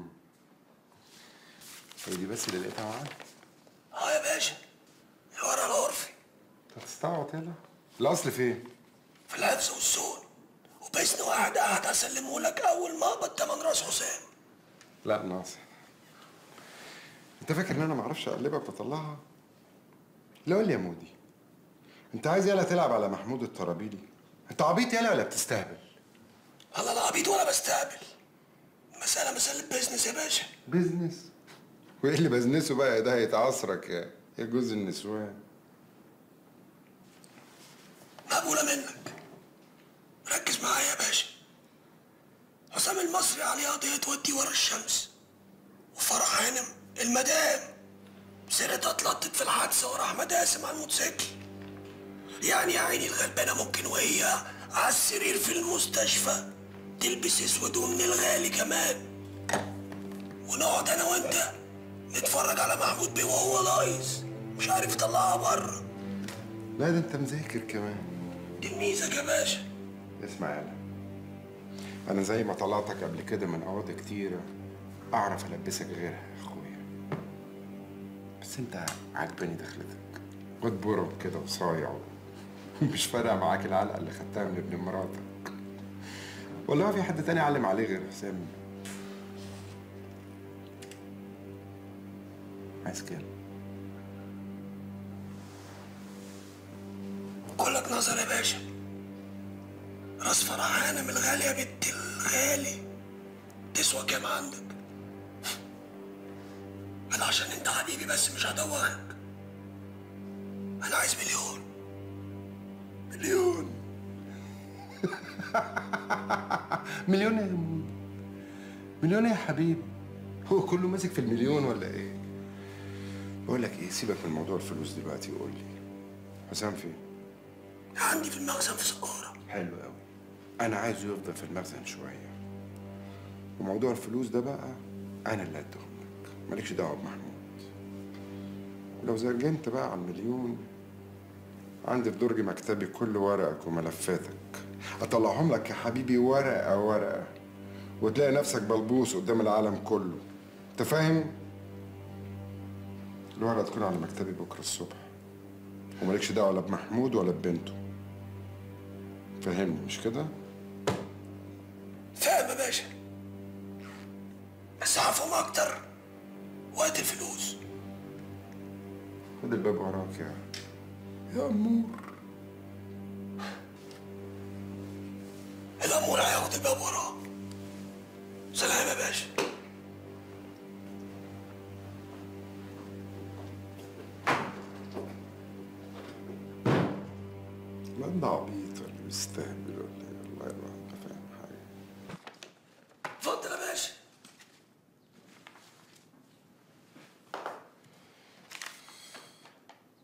هي دي بس اللي لقيتها معاك
اه يا باشا الورق العرفي
هتستعبط هنا الاصل فين
في الحفظ والسون وباذن واحد قاعد هسلمه لك اول ما اقبض تمن راس حسام
لا ناصح انت فاكر ان انا ما اعرفش اقلبها بطلعها لا قول لي يا مودي انت عايز يالا تلعب على محمود الطرابيلي انت عبيط يالا ولا بتستهبل
والله لا عبيط ولا بستقبل المسألة مسألة بيزنس يا باشا
بيزنس وايه اللي بزنسه بقى ده هيتعصرك يا يا جوز النسوان
مقبولة منك ركز معايا يا باشا حسام المصري عليه قضية ودي ورا الشمس وفرح هانم المدام سيرتها اتلطت في الحادثة ورا أحمد قاسم على الموتوسيكل يعني يا عيني الغلبانة ممكن وهي على السرير في المستشفى تلبس اسود ومن الغالي كمان ونقعد انا وانت نتفرج على محمود بيه وهو لايص مش عارف يطلعها بره
لا ده انت مذاكر كمان
دي الميزة يا باشا
اسمع يالا انا زي ما طلعتك قبل كده من قواضي كتيرة اعرف البسك غيرها يا اخويا بس انت عجباني دخلتك واد برم كده وصايع مش فارقة معاك العلقة اللي خدتها من ابن مراتك ولا هو في حد تاني علم عليه غير حسام عايز كده
كلك نظر يا باشا راس فرحانة من الغالية بنت الغالي تسوى كام عندك انا عشان انت حبيبي بس مش هدوخك انا عايز مليون
مليون مليون يا مون مليون يا حبيبي هو كله ماسك في المليون ولا ايه بقول لك ايه سيبك من موضوع الفلوس دلوقتي وقول لي حسام فين
عندي في المخزن في سقارة
حلو قوي انا عايزه يفضل في المخزن شويه وموضوع الفلوس ده بقى انا اللي اديهم لك مالكش دعوه بمحمود ولو زرجنت بقى على المليون عندي في درج مكتبي كل ورقك وملفاتك اطلعهم لك يا حبيبي ورقه ورقه وتلاقي نفسك بلبوس قدام العالم كله انت فاهم الورقه تكون على مكتبي بكره الصبح ومالكش دعوه لا بمحمود ولا ببنته فهمني مش كده
فاهم يا باشا بس هفهم اكتر وقت الفلوس
خد الباب وراك يا يا امور
الامور هياخد الباب وراه سلام يا باشا
لا ده عبيط ولا مستهبل ولا ايه والله الواحد ما فاهم حاجه
اتفضل يا باشا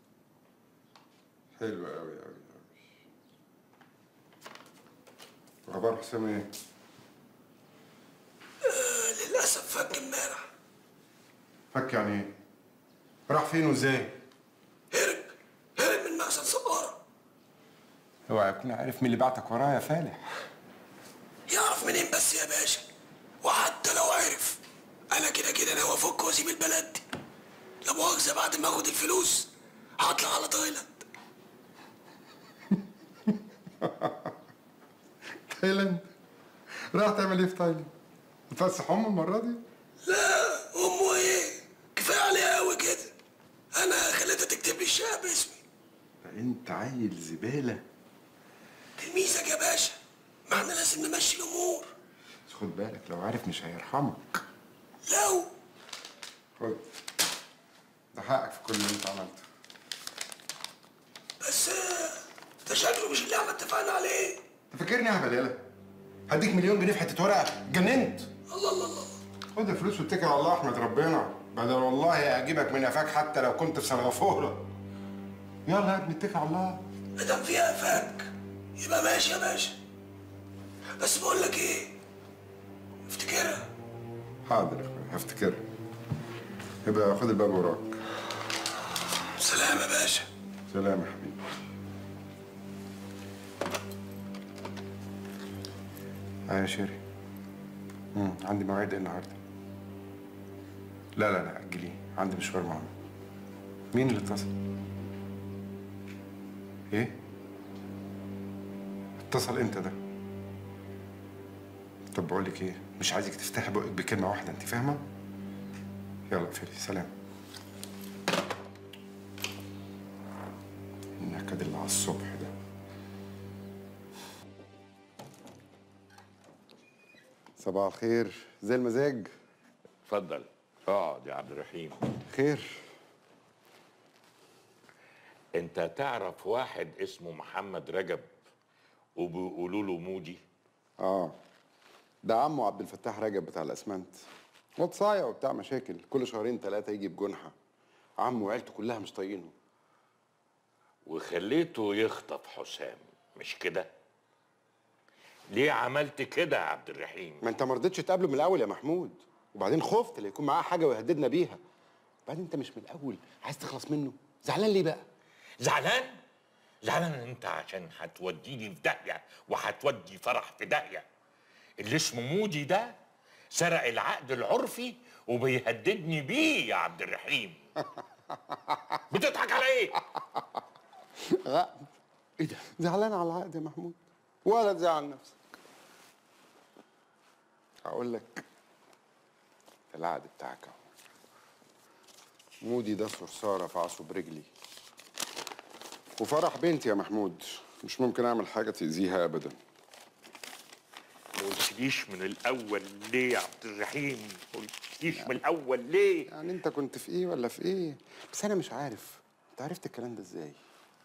حلو قوي قوي قوي
اخبار حسام ايه؟
آه للاسف فك امبارح
فك يعني ايه؟ راح فين وازاي؟
هرب من مخزن سقاره
اوعى يكون عارف مين اللي بعتك وراه يا فالح
يعرف منين بس يا باشا وحتى لو عرف انا كده كده ناوي افك واسيب البلد دي لا مؤاخذه بعد ما اخد الفلوس هطلع على تايلاند
تايلاند راح تعمل ايه في تايلاند؟ تفسح ام المره دي؟
لا امه ايه كفايه عليها قوي كده انا خليتها تكتب لي الشقه باسمي
انت عيل زباله
تلميذك يا باشا ما احنا لازم نمشي الامور
بس خد بالك لو عارف مش هيرحمك
لو
خد ده حقك في كل اللي انت عملته
بس آه، ده شكله مش اللي احنا اتفقنا عليه
انت فاكرني اهبل يالا هديك مليون جنيه في حته ورقه اتجننت
الله الله الله
خد الفلوس واتكل على الله احمد ربنا بدل والله اجيبك من قفاك حتى لو كنت في سنغافوره يلا يا ابني اتكل على الله
ما دام فيها فك يبقى ماشي يا باشا بس بقول لك ايه افتكرها
حاضر يا اخويا هفتكرها يبقى خد الباب وراك
سلام يا باشا
سلام يا حبيبي اه يا شيري امم عندي موعد النهارده لا لا لا اجليه عندي مشوار مهم مين اللي اتصل ايه اتصل امتى ده طب بقول لك ايه مش عايزك تفتحي بقك بكلمه واحده انت فاهمه يلا اقفلي سلام النكد اللي على الصبح ده صباح الخير زي المزاج
اتفضل اقعد يا عبد الرحيم
خير
انت تعرف واحد اسمه محمد رجب وبيقولوا له مودي
اه ده عمه عبد الفتاح رجب بتاع الاسمنت واد صايع وبتاع مشاكل كل شهرين ثلاثه يجي بجنحه عمه وعيلته كلها مش طايقينه
وخليته يخطف حسام مش كده ليه عملت كده يا عبد الرحيم
ما انت ما رضيتش تقابله من الاول يا محمود وبعدين خفت لا يكون معاه حاجه ويهددنا بيها بعدين انت مش من الاول عايز تخلص منه زعلان ليه بقى
زعلان زعلان انت عشان هتوديني في داهيه وهتودي فرح في داهيه اللي اسمه مودي ده سرق العقد العرفي وبيهددني بيه يا عبد الرحيم بتضحك على ايه
عقد ايه ده زعلان على العقد يا محمود ولا تزعل نفسك هقول لك العقد بتاعك اهو مودي ده صرصاره في عصو برجلي وفرح بنتي يا محمود مش ممكن اعمل حاجه تاذيها ابدا
ما قلتليش من الاول ليه يا عبد الرحيم ما قلتليش من الاول ليه
يعني انت كنت في ايه ولا في ايه بس انا مش عارف انت عرفت الكلام ده ازاي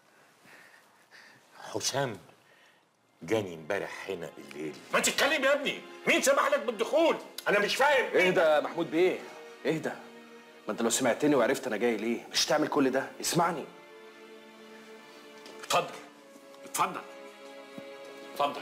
حسام جاني امبارح هنا بالليل ما تتكلم يا ابني مين سمح لك بالدخول انا مش فاهم
اهدى يا محمود بيه اهدى ما انت لو سمعتني وعرفت انا جاي ليه مش تعمل كل ده اسمعني
اتفضل اتفضل اتفضل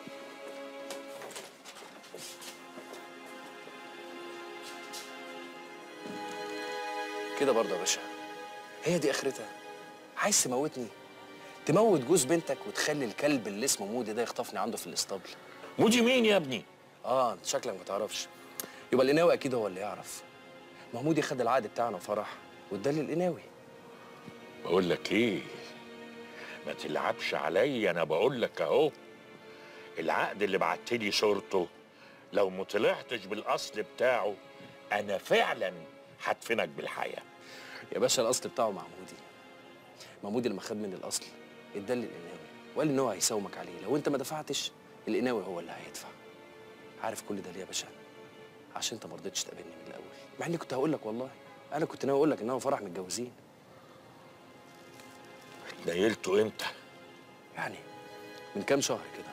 كده برضه يا باشا هي دي اخرتها عايز تموتني تموت جوز بنتك وتخلي الكلب اللي اسمه مودي ده يخطفني عنده في الاسطبل
مودي مين يا ابني
اه انت شكلك ما تعرفش يبقى القناوي اكيد هو اللي يعرف ما هو مودي خد العقد بتاعنا وفرح وادالي القناوي
بقول لك ايه ما تلعبش عليا انا بقول لك اهو العقد اللي بعت لي صورته لو ما طلعتش بالاصل بتاعه انا فعلا هدفنك بالحياه
يا باشا الاصل بتاعه مع مودي ما مودي لما خد مني الاصل ادالي القناوي وقال ان هو هيساومك عليه لو انت ما دفعتش القناوي هو اللي هيدفع عارف كل ده ليه يا باشا عشان انت ما رضيتش تقابلني من الاول مع اني كنت هقول لك والله انا كنت ناوي اقول لك ان هو فرح متجوزين
نيلته امتى
يعني من كام شهر كده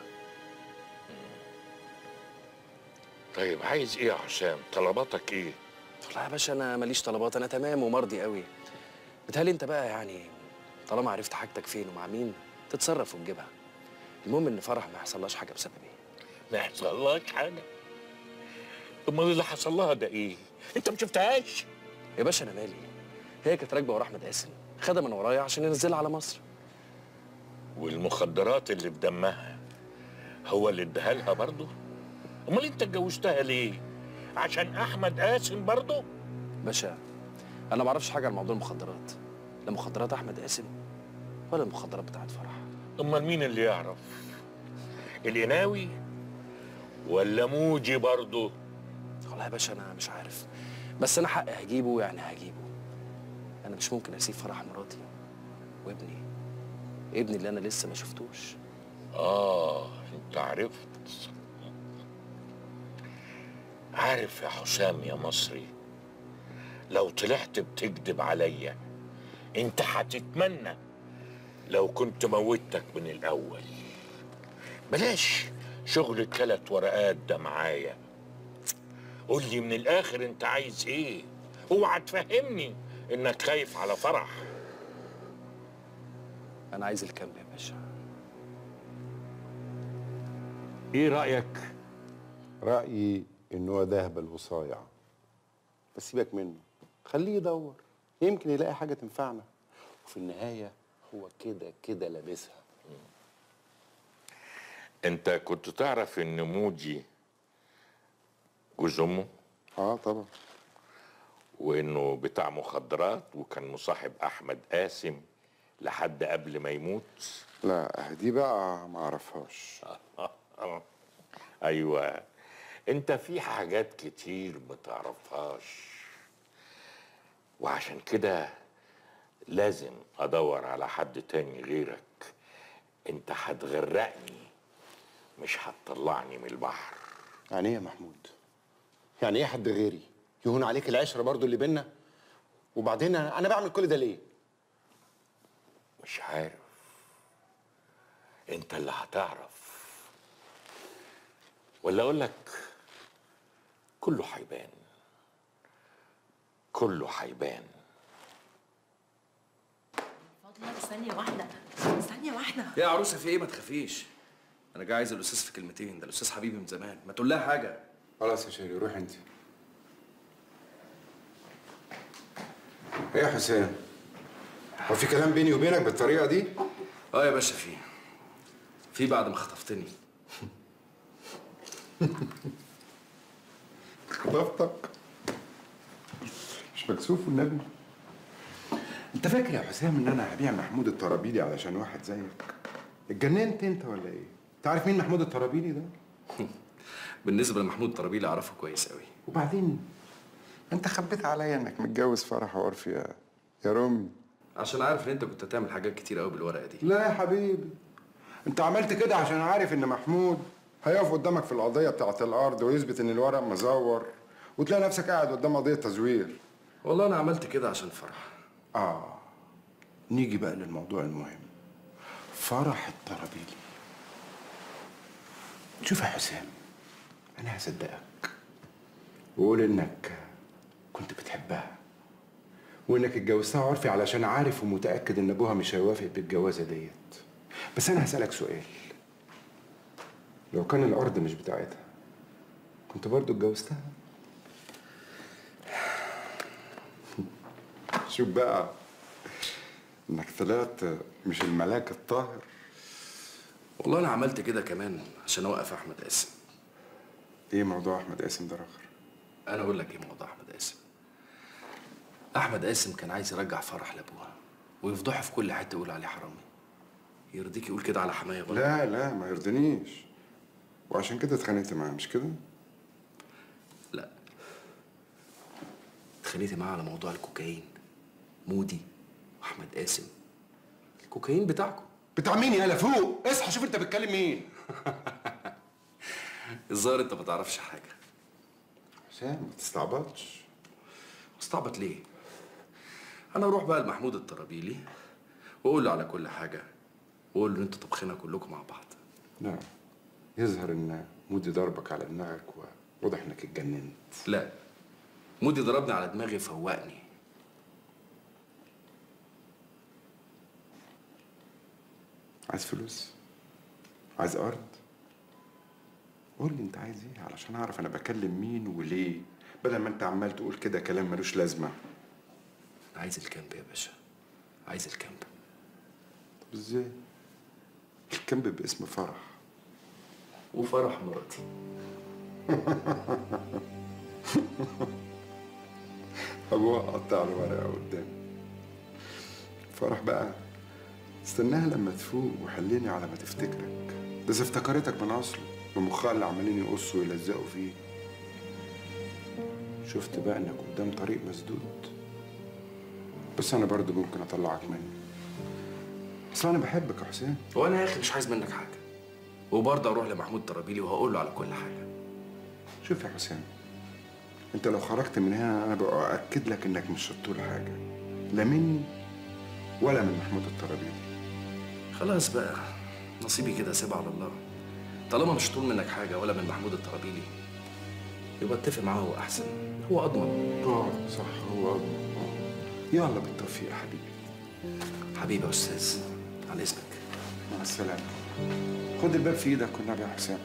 طيب عايز ايه يا حسام طلباتك ايه
والله يا باشا انا ماليش طلبات انا تمام ومرضي قوي بتهيألي انت بقى يعني طالما عرفت حاجتك فين ومع مين تتصرف وتجيبها المهم ان فرح ما يحصلهاش حاجه بسببي
ما يحصلهاش حاجه امال اللي حصل لها ده ايه انت ما شفتهاش
يا باشا انا مالي هي كانت راكبه ورا احمد قاسم خدها من ورايا عشان ينزلها على مصر
والمخدرات اللي في دمها هو اللي اداها لها برضه امال انت اتجوزتها ليه عشان احمد قاسم برضه
باشا انا ما اعرفش حاجه عن موضوع المخدرات لا مخدرات احمد قاسم ولا المخدرات بتاعت فرح
امال مين اللي يعرف القناوي ولا موجي برضه
والله يا باشا انا مش عارف بس انا حقي هجيبه يعني هجيبه انا مش ممكن اسيب فرح مراتي وابني ابني اللي انا لسه ما شفتوش
اه انت عرفت عارف يا حسام يا مصري لو طلعت بتكذب عليا انت هتتمنى لو كنت موتك من الاول بلاش شغل التلات ورقات ده معايا قول لي من الاخر انت عايز ايه اوعى تفهمني انك خايف على فرح
انا عايز الكامب يا باشا
ايه رايك
رأيي إن هو دهبل وصايع بس سيبك منه خليه يدور يمكن يلاقي حاجة تنفعنا وفي النهاية هو كده كده لابسها
انت كنت تعرف ان موجي جوز امه
اه طبعا
وانه بتاع مخدرات وكان مصاحب احمد قاسم لحد قبل ما يموت
لا دي بقى ما اعرفهاش
ايوه انت في حاجات كتير ما تعرفهاش وعشان كده لازم ادور على حد تاني غيرك انت هتغرقني مش هتطلعني من البحر
يعني ايه يا محمود يعني ايه حد غيري يهون عليك العشرة برضو اللي بينا وبعدين انا أنا بعمل كل ده ليه
مش عارف انت اللي هتعرف ولا اقول لك كله هيبان كله هيبان
فضلك ثانية واحدة ثانية واحدة
يا عروسه في ايه ما تخافيش انا جاي عايز الاستاذ في كلمتين ده الاستاذ حبيبي من زمان ما تقول لها حاجه
خلاص يا شيري روح انت ايه يا حسين هو في كلام بيني وبينك بالطريقة دي
اه يا باشا في في بعد ما خطفتني
خطفتك مش مكسوف والنبي انت فاكر يا حسام ان انا هبيع محمود الطرابيلي علشان واحد زيك اتجننت انت ولا ايه انت عارف مين محمود الطرابيلي ده
بالنسبه لمحمود طرابيلي اعرفه كويس قوي
وبعدين انت خبيت عليا انك متجوز فرح وعرفي يا يا رومي
عشان عارف ان انت كنت هتعمل حاجات كتير قوي بالورقه دي
لا يا حبيبي انت عملت كده عشان عارف ان محمود هيقف قدامك في القضيه بتاعه الارض ويثبت ان الورق مزور وتلاقي نفسك قاعد قدام قضيه تزوير
والله انا عملت كده عشان فرح
اه نيجي بقى للموضوع المهم فرح الطرابيلي شوف يا حسام انا هصدقك وقول انك كنت بتحبها وانك اتجوزتها عرفي علشان عارف ومتاكد ان ابوها مش هيوافق بالجوازه ديت بس انا هسالك سؤال لو كان الارض مش بتاعتها كنت برضو اتجوزتها شوف بقى انك طلعت مش الملاك الطاهر
والله انا عملت كده كمان عشان اوقف احمد قاسم
ايه موضوع احمد قاسم ده رخر
انا اقول لك ايه موضوع احمد قاسم احمد قاسم كان عايز يرجع فرح لابوها ويفضحه في كل حته يقول عليه حرامي يرضيك يقول كده على حمايه برضه
لا لا ما يرضنيش وعشان كده اتخانقت معاه مش كده
لا اتخانقت معاه على موضوع الكوكايين مودي واحمد قاسم الكوكايين بتاعكم
بتاع مين يالا فوق اصحى شوف انت بتكلم مين
الظاهر انت ما تعرفش حاجه
حسام ما تستعبطش
استعبط ليه انا اروح بقى لمحمود الطرابيلي واقول له على كل حاجه واقول له ان انتوا طبخنا كلكم مع بعض
لا يظهر ان مودي ضربك على دماغك وواضح انك اتجننت
لا مودي ضربني على دماغي فوقني
عايز فلوس عايز ارض قول لي انت عايز ايه علشان اعرف انا بكلم مين وليه بدل ما انت عمال تقول كده كلام ملوش لازمه
عايز الكامب يا باشا عايز الكامب
طب ازاي الكامب باسم فرح
وفرح مراتي
ابوها قطع الورقه قدامي فرح بقى استناها لما تفوق وحليني على ما تفتكرك ده إذا افتكرتك من اصله بمخها اللي عمالين يقصوا ويلزقوا فيه شفت بقى انك قدام طريق مسدود بس انا برضه ممكن اطلعك منه اصل انا بحبك يا حسين
وانا يا اخي مش عايز منك حاجه وبرضه اروح لمحمود طرابيلي وهقول له على كل حاجه
شوف يا حسين انت لو خرجت من هنا انا بأكد لك انك مش شطور حاجه لا مني ولا من محمود الطرابيلي
خلاص بقى نصيبي كده سيبها على الله طالما مش طول منك حاجه ولا من محمود الطرابيلي يبقى اتفق معاه هو احسن هو اضمن
اه صح هو اضمن يلا بالتوفيق يا حبيبي
حبيبي يا استاذ على اذنك
مع السلامه خد الباب في ايدك والنبي يا حسين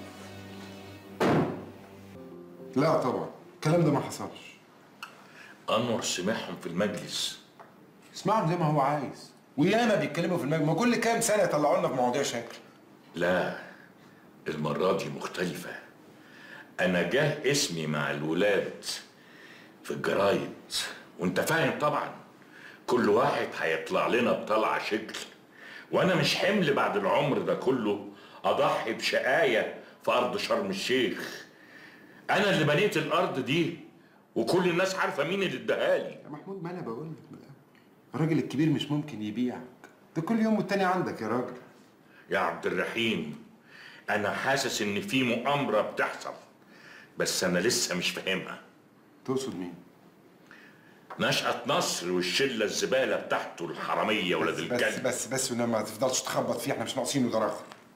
لا طبعا الكلام ده ما حصلش
انور سمعهم في المجلس
اسمعهم زي ما هو عايز وياما بيتكلموا في المجمع كل كام سنه يطلعوا لنا في مواضيع شكل
لا المرة دي مختلفة أنا جاه اسمي مع الولاد في الجرايد وأنت فاهم طبعا كل واحد هيطلع لنا بطلعة شكل وأنا مش حمل بعد العمر ده كله أضحي بشقاية في أرض شرم الشيخ أنا اللي بنيت الأرض دي وكل الناس عارفة مين اللي اداها لي
يا محمود ما انا بقول لك من الأول. الراجل الكبير مش ممكن يبيعك ده كل يوم والتاني عندك يا راجل
يا عبد الرحيم انا حاسس ان في مؤامره بتحصل بس انا لسه مش فاهمها
تقصد مين
نشأة نصر والشله الزباله بتاعته الحراميه ولاد
بس
الكلب
بس بس ولما ما تفضلش تخبط فيه احنا مش ناقصين ودراغ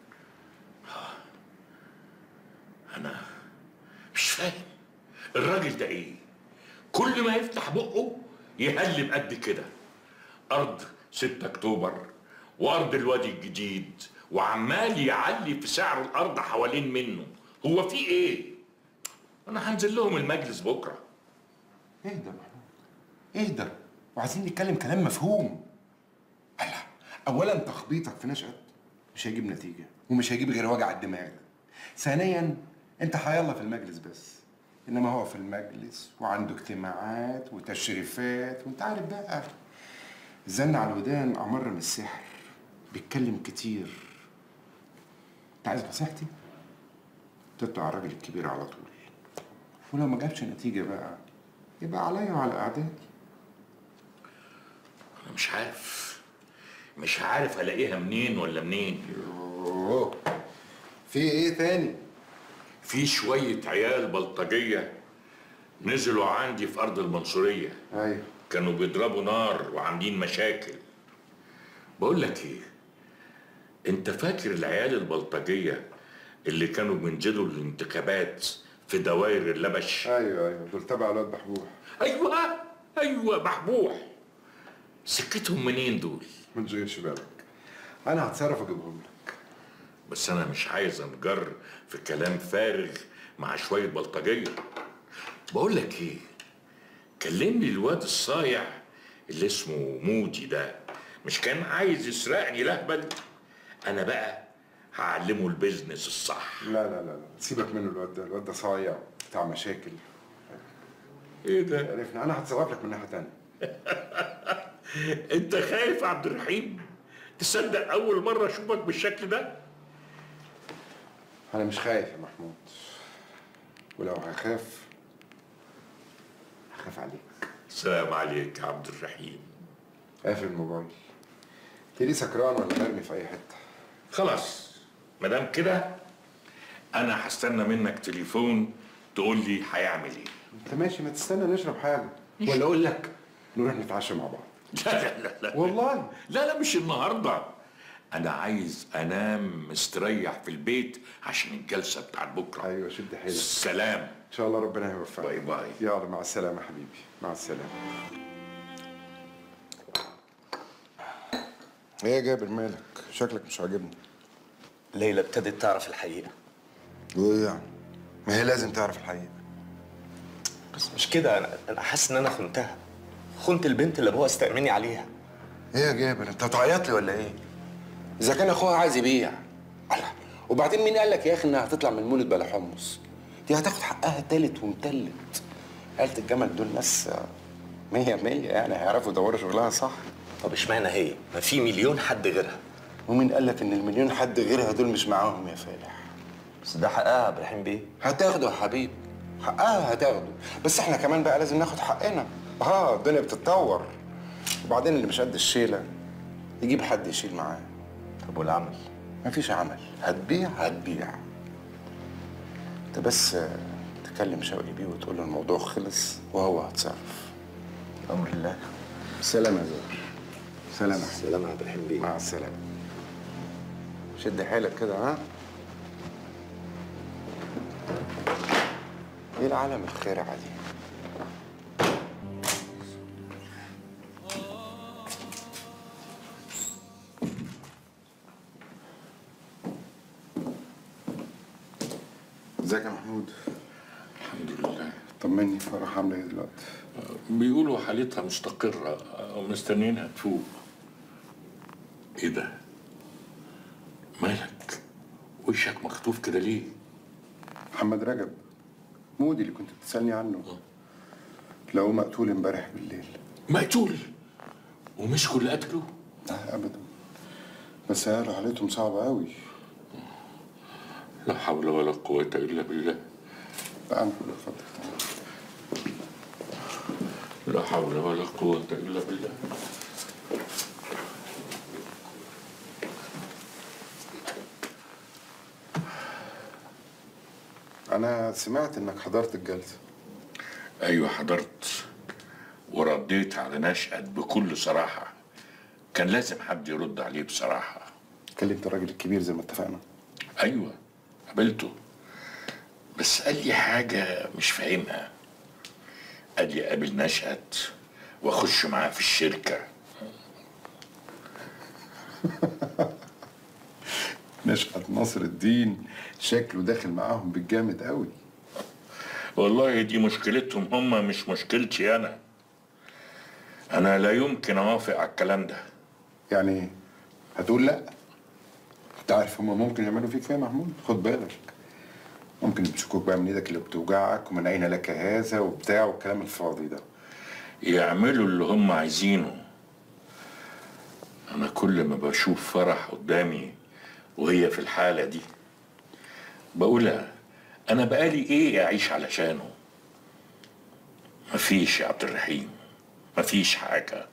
انا مش فاهم الراجل ده ايه كل ما يفتح بقه يهلب قد كده ارض 6 اكتوبر وارض الوادي الجديد وعمال يعلي في سعر الارض حوالين منه هو في ايه انا هنزل لهم المجلس بكره
اهدى يا محمود اهدى وعايزين نتكلم كلام مفهوم الله اولا تخبيطك في نشأة مش هيجيب نتيجه ومش هيجيب غير وجع الدماغ ثانيا انت حيالله في المجلس بس انما هو في المجلس وعنده اجتماعات وتشريفات وانت عارف بقى الزن على الودان امر من السحر بيتكلم كتير انت عايز نصيحتي تطلع الراجل الكبير على طول ولو ما جابش نتيجه بقى يبقى عليا وعلى اعدائي
انا مش عارف مش عارف الاقيها منين ولا منين
يوه في ايه تاني
في شويه عيال بلطجيه نزلوا عندي في ارض المنصوريه
ايوه
كانوا بيضربوا نار وعاملين مشاكل بقول لك ايه انت فاكر العيال البلطجيه اللي كانوا بينزلوا الانتخابات في دوائر اللبش
ايوه ايوه دول تبع الواد بحبوح
ايوه ايوه محبوح سكتهم منين دول
ما تشغلش بالك انا هتصرف اجيبهم لك
بس انا مش عايز انجر في كلام فارغ مع شويه بلطجيه بقول لك ايه كلمني الواد الصايع اللي اسمه مودي ده مش كان عايز يسرقني لهبل انا بقى هعلمه البيزنس الصح
لا لا لا لا سيبك منه الواد ده الواد ده صايع بتاع مشاكل
ايه ده
عرفنا انا هتصرف لك من ناحيه تانية
انت خايف يا عبد الرحيم تصدق اول مره اشوفك بالشكل ده
انا مش خايف يا محمود ولو هخاف هخاف عليك
سلام عليك يا عبد الرحيم
قافل الموبايل تلاقيه سكران ولا مرمي في اي حته
خلاص مادام كده انا هستنى منك تليفون تقول لي هيعمل ايه
انت ماشي ما تستنى نشرب حاجه ولا اقول لك نروح نتعشى مع بعض
لا لا لا لا
والله
لا لا مش النهارده انا عايز انام مستريح في البيت عشان الجلسه بتاعت بكره
ايوه شد حيلك
سلام
ان شاء الله ربنا يوفقك
باي باي
يلا مع السلامه حبيبي مع السلامه ايه يا جابر مالك شكلك مش عاجبني
ليلى ابتدت تعرف الحقيقة
وايه يعني ما هي لازم تعرف الحقيقه
بس مش كده انا انا حاسس ان انا خنتها خنت البنت اللي ابوها استأمني عليها
ايه يا جابر انت هتعيط لي ولا ايه اذا كان اخوها عايز يبيع الله وبعدين مين قال لك يا اخي انها هتطلع من المولد بلا حمص دي هتاخد حقها تالت ومتلت آلة الجمل دول ناس آه، مية مية يعني هيعرفوا يدوروا شغلها صح
طب اشمعنى هي ما في مليون حد غيرها
ومين قال لك ان المليون حد غيرها دول مش معاهم يا فالح
بس ده حقها يا عبد الرحيم بيه
هتاخده يا حبيبي حقها هتاخده بس احنا كمان بقى لازم ناخد حقنا اه الدنيا بتتطور وبعدين اللي مش قد الشيله يجيب حد يشيل معاه
طب والعمل
مفيش عمل هتبيع هتبيع انت بس آه، تكلم شوقي بيه وتقول له الموضوع خلص وهو هتصرف
امر الله
سلام يا زهر سلام يا
سلام يا عبد الرحيم بيه
مع السلامه شد حيلك كده ها ايه العالم الخارعه دي ازيك يا محمود
الحمد لله
طمني فرح عامله ايه دلوقتي
بيقولوا حالتها مستقرة ومستنيينها تفوق ايه ده؟ مالك؟ وشك مخطوف كده ليه؟
محمد رجب مودي اللي كنت بتسالني عنه لو مقتول امبارح بالليل
مقتول ومش كل قتله؟
لا ابدا بس قالوا حالتهم صعبه قوي
لا حول ولا قوة إلا بالله
تعال اتفضل
لا حول ولا قوة إلا بالله
انا سمعت انك حضرت الجلسه
أيوة حضرت ورديت على نشأت بكل صراحة كان لازم حد يرد عليه بصراحة
كلمت الراجل الكبير زي ما اتفقنا
أيوة قابلته بس قال لي حاجة مش فاهمها قال لي قابل نشأت واخش معاه في الشركة
نشأت نصر الدين شكله داخل معاهم بالجامد قوي
والله دي مشكلتهم هم مش مشكلتي أنا أنا لا يمكن أوافق على الكلام ده
يعني ايه؟ هتقول لا انت عارف هما ممكن يعملوا فيك فيها محمود خد بالك ممكن يمسكوك بقى من ايدك اللي بتوجعك ومن اين لك هذا وبتاع والكلام الفاضي ده
يعملوا اللي هم عايزينه أنا كل ما بشوف فرح قدامي وهي في الحالة دي بقولها أنا بقالي إيه أعيش علشانه مفيش يا عبد الرحيم مفيش حاجة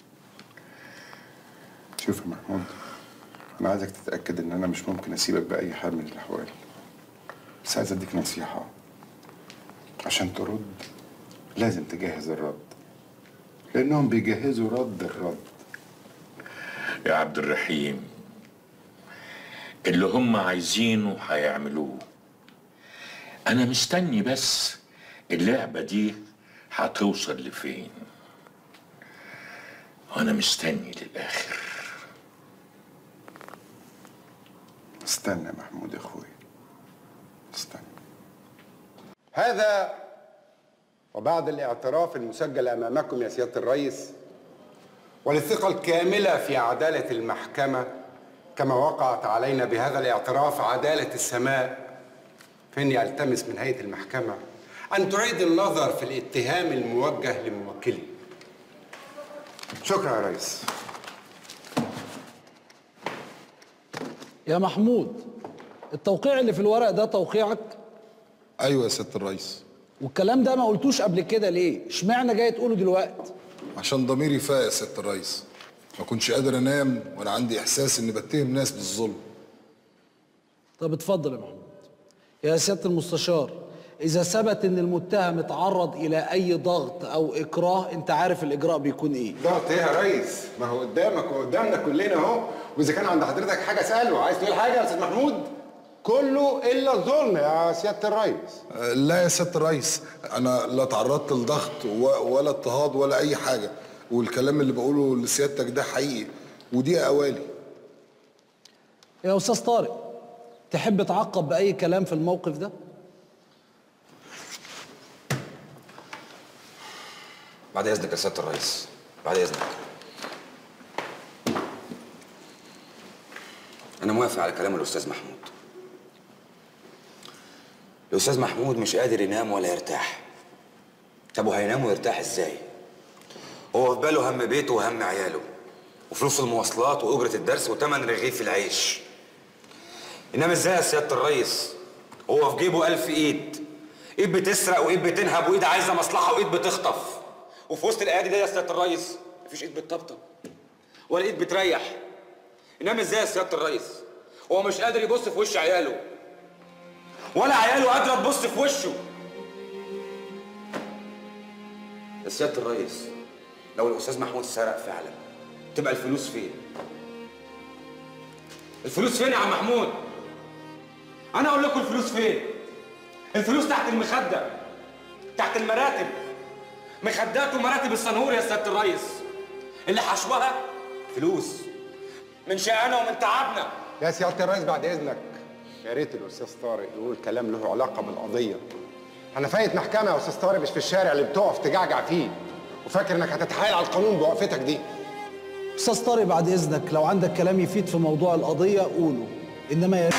شوف يا محمود انا عايزك تتاكد ان انا مش ممكن اسيبك باي حال من الاحوال بس عايز اديك نصيحه عشان ترد لازم تجهز الرد لانهم بيجهزوا رد الرد
يا عبد الرحيم اللي هم عايزينه هيعملوه أنا مستني بس اللعبة دي هتوصل لفين وأنا مستني للآخر
استنى يا محمود يا اخويا استنى
هذا وبعد الاعتراف المسجل امامكم يا سياده الرئيس والثقه الكامله في عداله المحكمه كما وقعت علينا بهذا الاعتراف عداله السماء فاني التمس من هيئه المحكمه ان تعيد النظر في الاتهام الموجه لموكلي شكرا يا ريس
يا محمود التوقيع اللي في الورق ده توقيعك
ايوه يا سياده الرئيس
والكلام ده ما قلتوش قبل كده ليه اشمعنى جاي تقوله دلوقتي
عشان ضميري فاق يا سياده الرئيس ما كنتش قادر انام وانا عندي احساس اني بتهم ناس بالظلم
طب اتفضل يا محمود يا سيادة المستشار إذا ثبت إن المتهم اتعرض إلى أي ضغط أو إكراه أنت عارف الإجراء بيكون إيه
ضغط ايه يا ريس ما هو قدامك وقدامنا كلنا اهو واذا كان عند حضرتك حاجه اساله عايز تقول حاجه يا استاذ محمود كله الا الظلم يا سياده الريس
أه، لا يا سياده الرئيس انا لا تعرضت لضغط و- ولا اضطهاد ولا اي حاجه والكلام اللي بقوله لسيادتك ده حقيقي ودي اوالي
يا أستاذ طارق تحب تعقب بأي كلام في الموقف ده
بعد اذنك يا سياده الرئيس بعد اذنك انا موافق على كلام الاستاذ محمود الاستاذ محمود مش قادر ينام ولا يرتاح طب وهينام ويرتاح ازاي هو في باله هم بيته وهم عياله وفلوس المواصلات واجره الدرس وتمن رغيف العيش ينام ازاي يا سياده الريس هو في جيبه ألف ايد ايد بتسرق وايد بتنهب وايد عايزه مصلحه وايد بتخطف وفي وسط الايادي دي يا سياده الريس مفيش ايد بتطبطب ولا ايد بتريح ينام ازاي يا سياده الريس هو مش قادر يبص في وش عياله ولا عياله قادره تبص في وشه يا سياده الريس لو الاستاذ محمود سرق فعلا تبقى الفلوس فين الفلوس فين يا عم محمود انا اقول لكم الفلوس فين الفلوس تحت المخده تحت المراتب مخدات ومراتب الصنهور يا سياده الريس اللي حشوها فلوس من شقانا ومن تعبنا
يا سياده الرئيس بعد اذنك يا ريت الاستاذ طارق يقول كلام له علاقه بالقضيه انا فايت محكمه يا استاذ طارق مش في الشارع اللي بتقف تجعجع فيه وفاكر انك هتتحايل على القانون بوقفتك دي
استاذ طارق بعد اذنك لو عندك كلام يفيد في موضوع القضيه قوله انما يا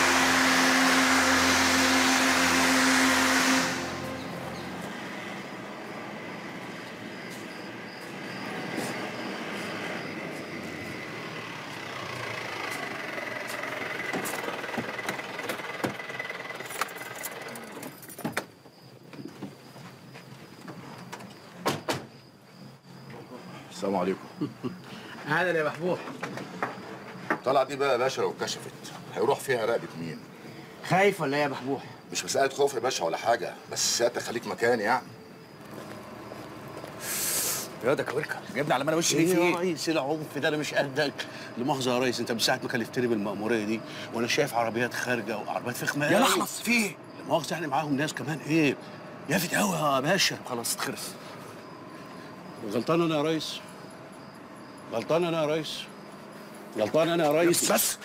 السلام عليكم
اهلا يا محبوب
طلعت دي بقى يا باشا لو اتكشفت هيروح فيها رقبه مين
خايف ولا ايه يا محبوب
مش مساله خوف يا باشا ولا حاجه بس سيادتك خليك مكاني يعني
يا ده كوركه جايبني على ما انا وشي ليه في
يا
ايه؟
ريس العنف ده انا مش قدك لمؤاخذه يا ريس انت من ساعه ما كلفتني بالمأموريه دي وانا شايف عربيات خارجه وعربيات فخمه
يلا
أوي.
اخلص في ايه؟
لمؤاخذه يعني معاهم ناس كمان ايه يافت قوي يا باشا
خلاص اتخرس
غلطان انا يا ريس غلطان انا يا ريس غلطان انا يا ريس
بس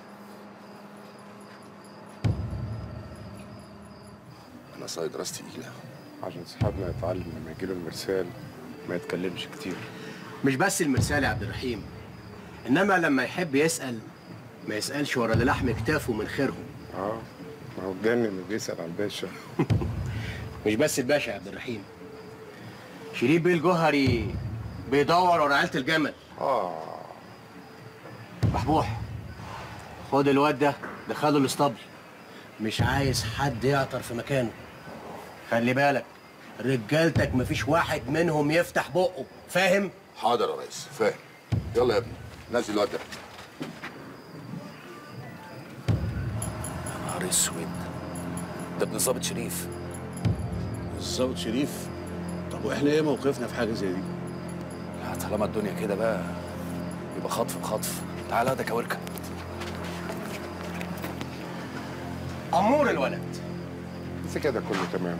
انا صايد راس تقيله
عشان صحابنا يتعلم لما يجي له المرسال ما يتكلمش كتير
مش بس المرسال يا عبد الرحيم انما لما يحب يسال ما يسالش ورا اللي لحم كتافه من خيرهم
اه ما هو اتجنن اللي بيسال على الباشا
مش بس الباشا يا عبد الرحيم شريف بيه الجوهري بيدور ورا عيله الجمل
اه
محبوح خد الواد ده دخله الاسطبل مش عايز حد يعطر في مكانه خلي بالك رجالتك مفيش واحد منهم يفتح بقه فاهم
حاضر يا ريس فاهم يلا يا ابني نزل الواد ده
يا نهار اسود ده ابن ظابط شريف
الظابط شريف طب واحنا ايه موقفنا في حاجه زي دي
لا طالما الدنيا كده بقى يبقى خطف بخطف تعالى ده كوركه
امور الولد
بس كده كله تمام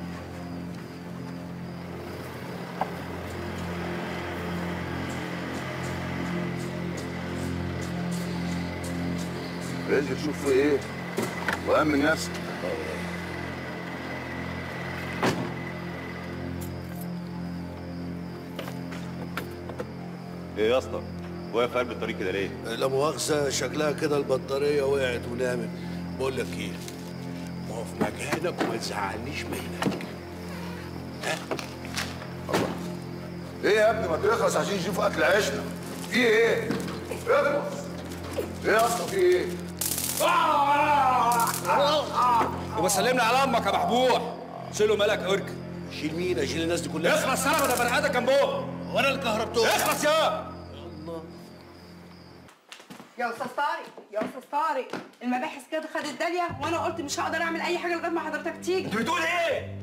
انزل شوف في ايه وامن نفسك
ايه يا اسطى واقف في قلب الطريق كده ليه
لا مؤاخذة شكلها كده البطارية وقعت ونامت بقول لك ايه اقف مكانك وما تزعلنيش منك
ايه يا ابني ما تخلص عشان نشوف اكل عيشنا في ايه اخلص ايه يا اسطى في ايه
يبقى سلمنا على امك يا محبوح شيله مالك يا ورك
شيل مين اشيل الناس دي كلها
اخلص سلامة ده بني ادم كان بوه
وانا اللي كهربته
اخلص يا
يا استاذ طارق يا استاذ طارق المباحث كده خدت داليا وانا قلت مش هقدر اعمل اي حاجه لغايه ما حضرتك تيجي
انت بتقول ايه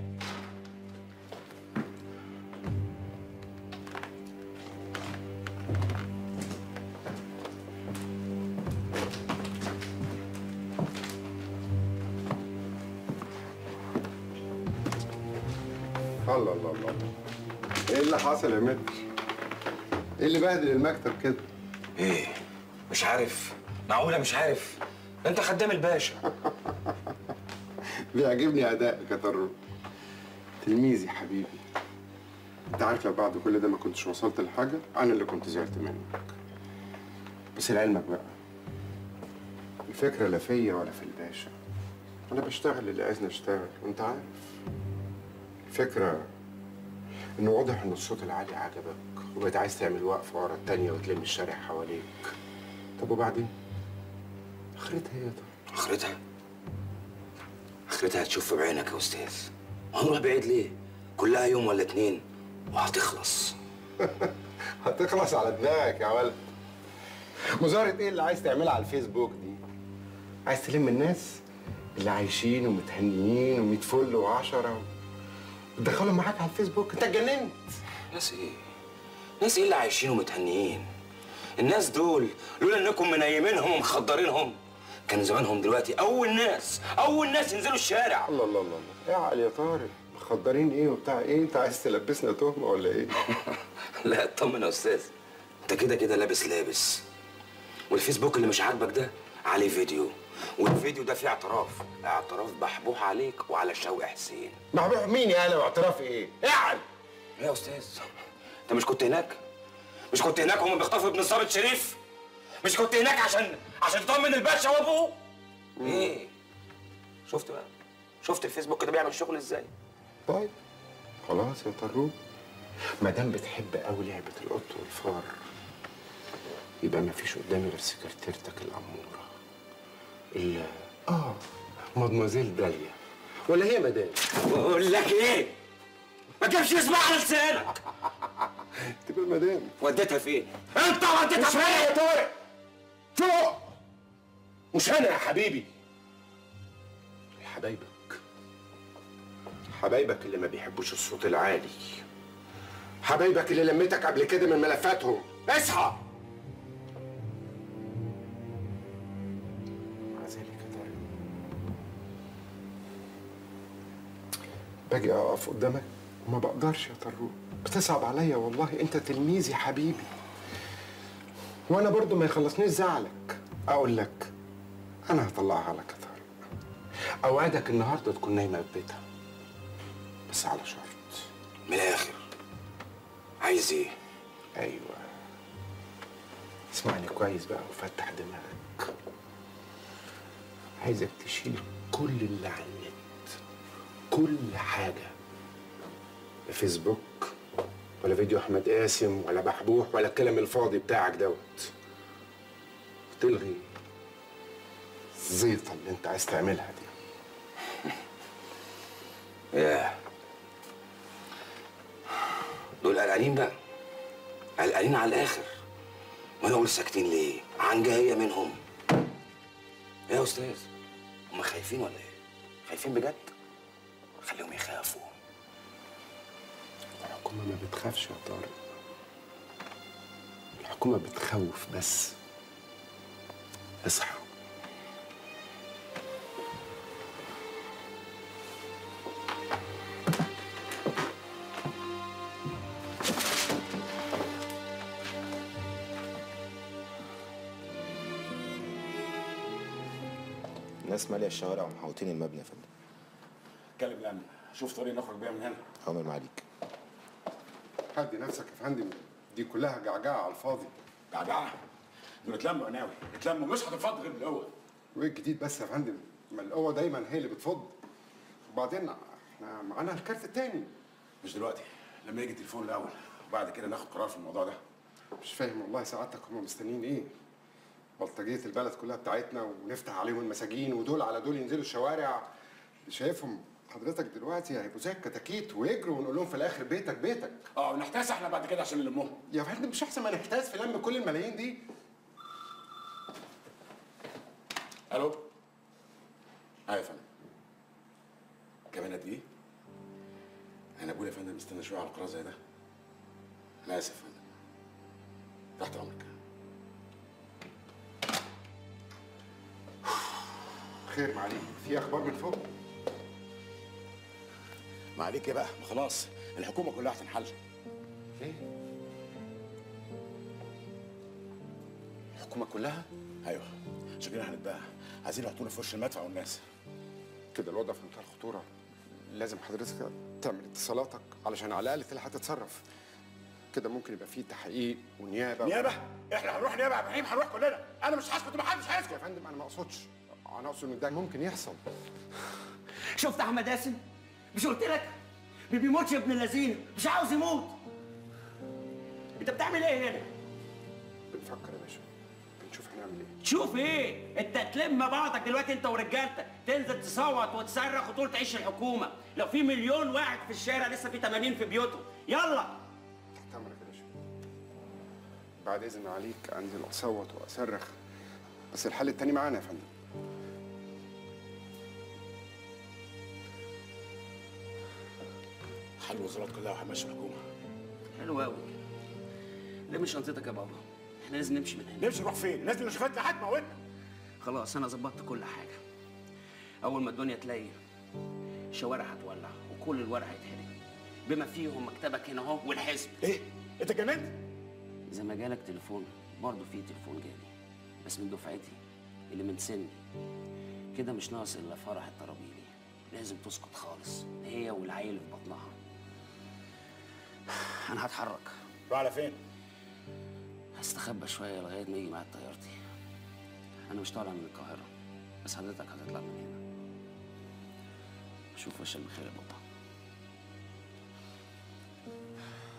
الله الله الله ايه اللي حصل يا متر؟ ايه اللي بهدل المكتب كده؟
ايه مش عارف معقوله مش عارف ده انت خدام الباشا
بيعجبني ادائك يا طارق تلميذي حبيبي انت عارف لو بعد كل ده ما كنتش وصلت لحاجه انا اللي كنت زعلت منك بس لعلمك بقى الفكره لا فيا ولا في الباشا انا بشتغل اللي عايزني اشتغل وانت عارف الفكره ان واضح ان الصوت العالي عجبك وبقيت عايز تعمل وقفه ورا التانيه وتلم الشارع حواليك طب وبعدين اخرتها ايه يا ترى
اخرتها اخرتها هتشوف بعينك يا استاذ هنروح بعيد ليه كلها يوم ولا اتنين وهتخلص
هتخلص على دماغك يا ولد مظاهرة ايه اللي عايز تعملها على الفيسبوك دي؟ عايز تلم الناس اللي عايشين ومتهنيين وميت فل وعشرة وتدخلهم معاك على الفيسبوك انت اتجننت
ناس ايه ناس ايه اللي عايشين ومتهنيين الناس دول لولا انكم منيمينهم ومخدرينهم كان زمانهم دلوقتي اول ناس اول ناس ينزلوا الشارع
الله الله الله ايه يا علي يا طارق مخدرين ايه وبتاع ايه انت عايز تلبسنا تهمه ولا ايه؟
لا اطمن يا استاذ انت كده كده لابس لابس والفيسبوك اللي مش عاجبك ده عليه فيديو والفيديو ده فيه اعتراف اعتراف بحبوح عليك وعلى شوقي حسين
محبوب مين يا انا واعتراف ايه؟ اعل
يا استاذ انت مش كنت هناك مش كنت هناك وهم بيخطفوا ابن الضابط شريف مش كنت هناك عشان عشان تطمن الباشا وابوه ايه شفت بقى شفت الفيسبوك ده بيعمل شغل ازاي
طيب خلاص يا طروق ما دام بتحب قوي لعبه القط والفار يبقى ما فيش قدامي غير سكرتيرتك الاموره ال اه مدموزيل داليا ولا هي مدام
بقول لك ايه ما تجيبش اسمها على لسانك
تبقى مدام
وديتها فين انت وديتها
مش انا يا
فين
طارق فوق مش انا يا حبيبي حبايبك حبايبك اللي ما بيحبوش الصوت العالي حبايبك اللي لميتك قبل كده من ملفاتهم اصحى مع ذلك يا طارق باجي اقف قدامك وما بقدرش يا طروق بتصعب عليا والله انت تلميذي حبيبي وانا برضو ما يخلصنيش زعلك اقول لك انا هطلعها لك يا طارق اوعدك النهارده تكون نايمه في بيتها بس على شرط
من الاخر عايز ايه
ايوه اسمعني كويس بقى وفتح دماغك عايزك تشيل كل اللي على النت كل حاجه لا فيسبوك ولا فيديو احمد قاسم ولا بحبوح ولا الكلام الفاضي بتاعك دوت تلغي الزيطه اللي انت عايز تعملها دي
ياه دول قلقانين بقى قلقانين على الاخر وانا اقول ساكتين ليه عن جايه منهم يا استاذ هم خايفين ولا ايه خايفين بجد خليهم يخافوا
الحكومه ما بتخافش يا طارق الحكومه بتخوف بس اصحى
الناس ماليه الشوارع ومحوطين المبنى يا فندم
كلم الامن شوف طريق نخرج بيها من هنا
عمر معاليك
هدي نفسك يا فندم دي كلها جعجعه على الفاضي
جعجعه دول اتلموا يا ناوي اتلموا مش هتنفض غير بالقوه
وايه الجديد بس يا فندم ما القوه دايما هي اللي بتفض وبعدين احنا معانا الكارت التاني
مش دلوقتي لما يجي التليفون الاول وبعد كده ناخد قرار في الموضوع ده
مش فاهم والله سعادتك هم مستنيين ايه بلطجيه البلد كلها بتاعتنا ونفتح عليهم المساجين ودول على دول ينزلوا الشوارع شايفهم حضرتك دلوقتي هيبقوا زي الكتاكيت ويجروا ونقول لهم في الاخر بيتك بيتك
اه ونحتاس احنا بعد كده عشان نلمهم
يا فندم مش احسن ما نحتاس في لم كل الملايين دي
الو ايوه يا فندم كمان قد ايه؟ انا ابويا يا فندم مستني شويه على قرار زي ده انا اسف يا فندم تحت امرك
خير معاليك في اخبار من فوق
ما عليك ايه بقى ما خلاص الحكومه كلها هتنحل
ايه
الحكومه كلها ايوه شكلنا هنتباع عايزين يحطونا في وش المدفع والناس
كده الوضع في منتهى الخطوره لازم حضرتك تعمل اتصالاتك علشان على الاقل تلحق تتصرف كده ممكن يبقى فيه تحقيق ونيابه
نيابه احنا هنروح نيابه يا ابراهيم هنروح كلنا انا مش هسكت ومحدش هيسكت
يا فندم انا ما اقصدش انا اقصد ان ده ممكن يحصل
شفت احمد قاسم مش قلت لك ما بيموتش يا ابن اللذينه مش عاوز يموت انت بتعمل ايه هنا
بنفكر يا باشا بنشوف هنعمل ايه
شوف ايه انت تلم بعضك دلوقتي انت ورجالتك تنزل تصوت وتصرخ وتقول تعيش الحكومه لو في مليون واحد في الشارع لسه في 80 في بيوتهم يلا
تحت امرك يا باشا بعد اذن عليك انزل اصوت واصرخ بس الحل التاني معانا يا فندم
حل الوزارات كلها وهمشي الحكومه
حلو قوي لم شنطتك يا بابا احنا لازم نمشي من هنا
نمشي نروح فين؟ لازم نشوفات لحد موتنا
خلاص انا ظبطت كل حاجه اول ما الدنيا تليل الشوارع هتولع وكل الورق هيتحرق بما فيهم مكتبك هنا اهو والحزب
ايه انت اتجننت
اذا ما جالك تليفون برضه في تليفون جالي بس من دفعتي اللي من سني كده مش ناقص الا فرح الطرابيلي لازم تسكت خالص هي والعيل اللي في بطنها انا هتحرك
روح على فين؟
هستخبى شويه لغايه ما يجي معايا طيارتي انا مش طالع من القاهره بس حضرتك هتطلع من هنا شوف وشك بخير يا بابا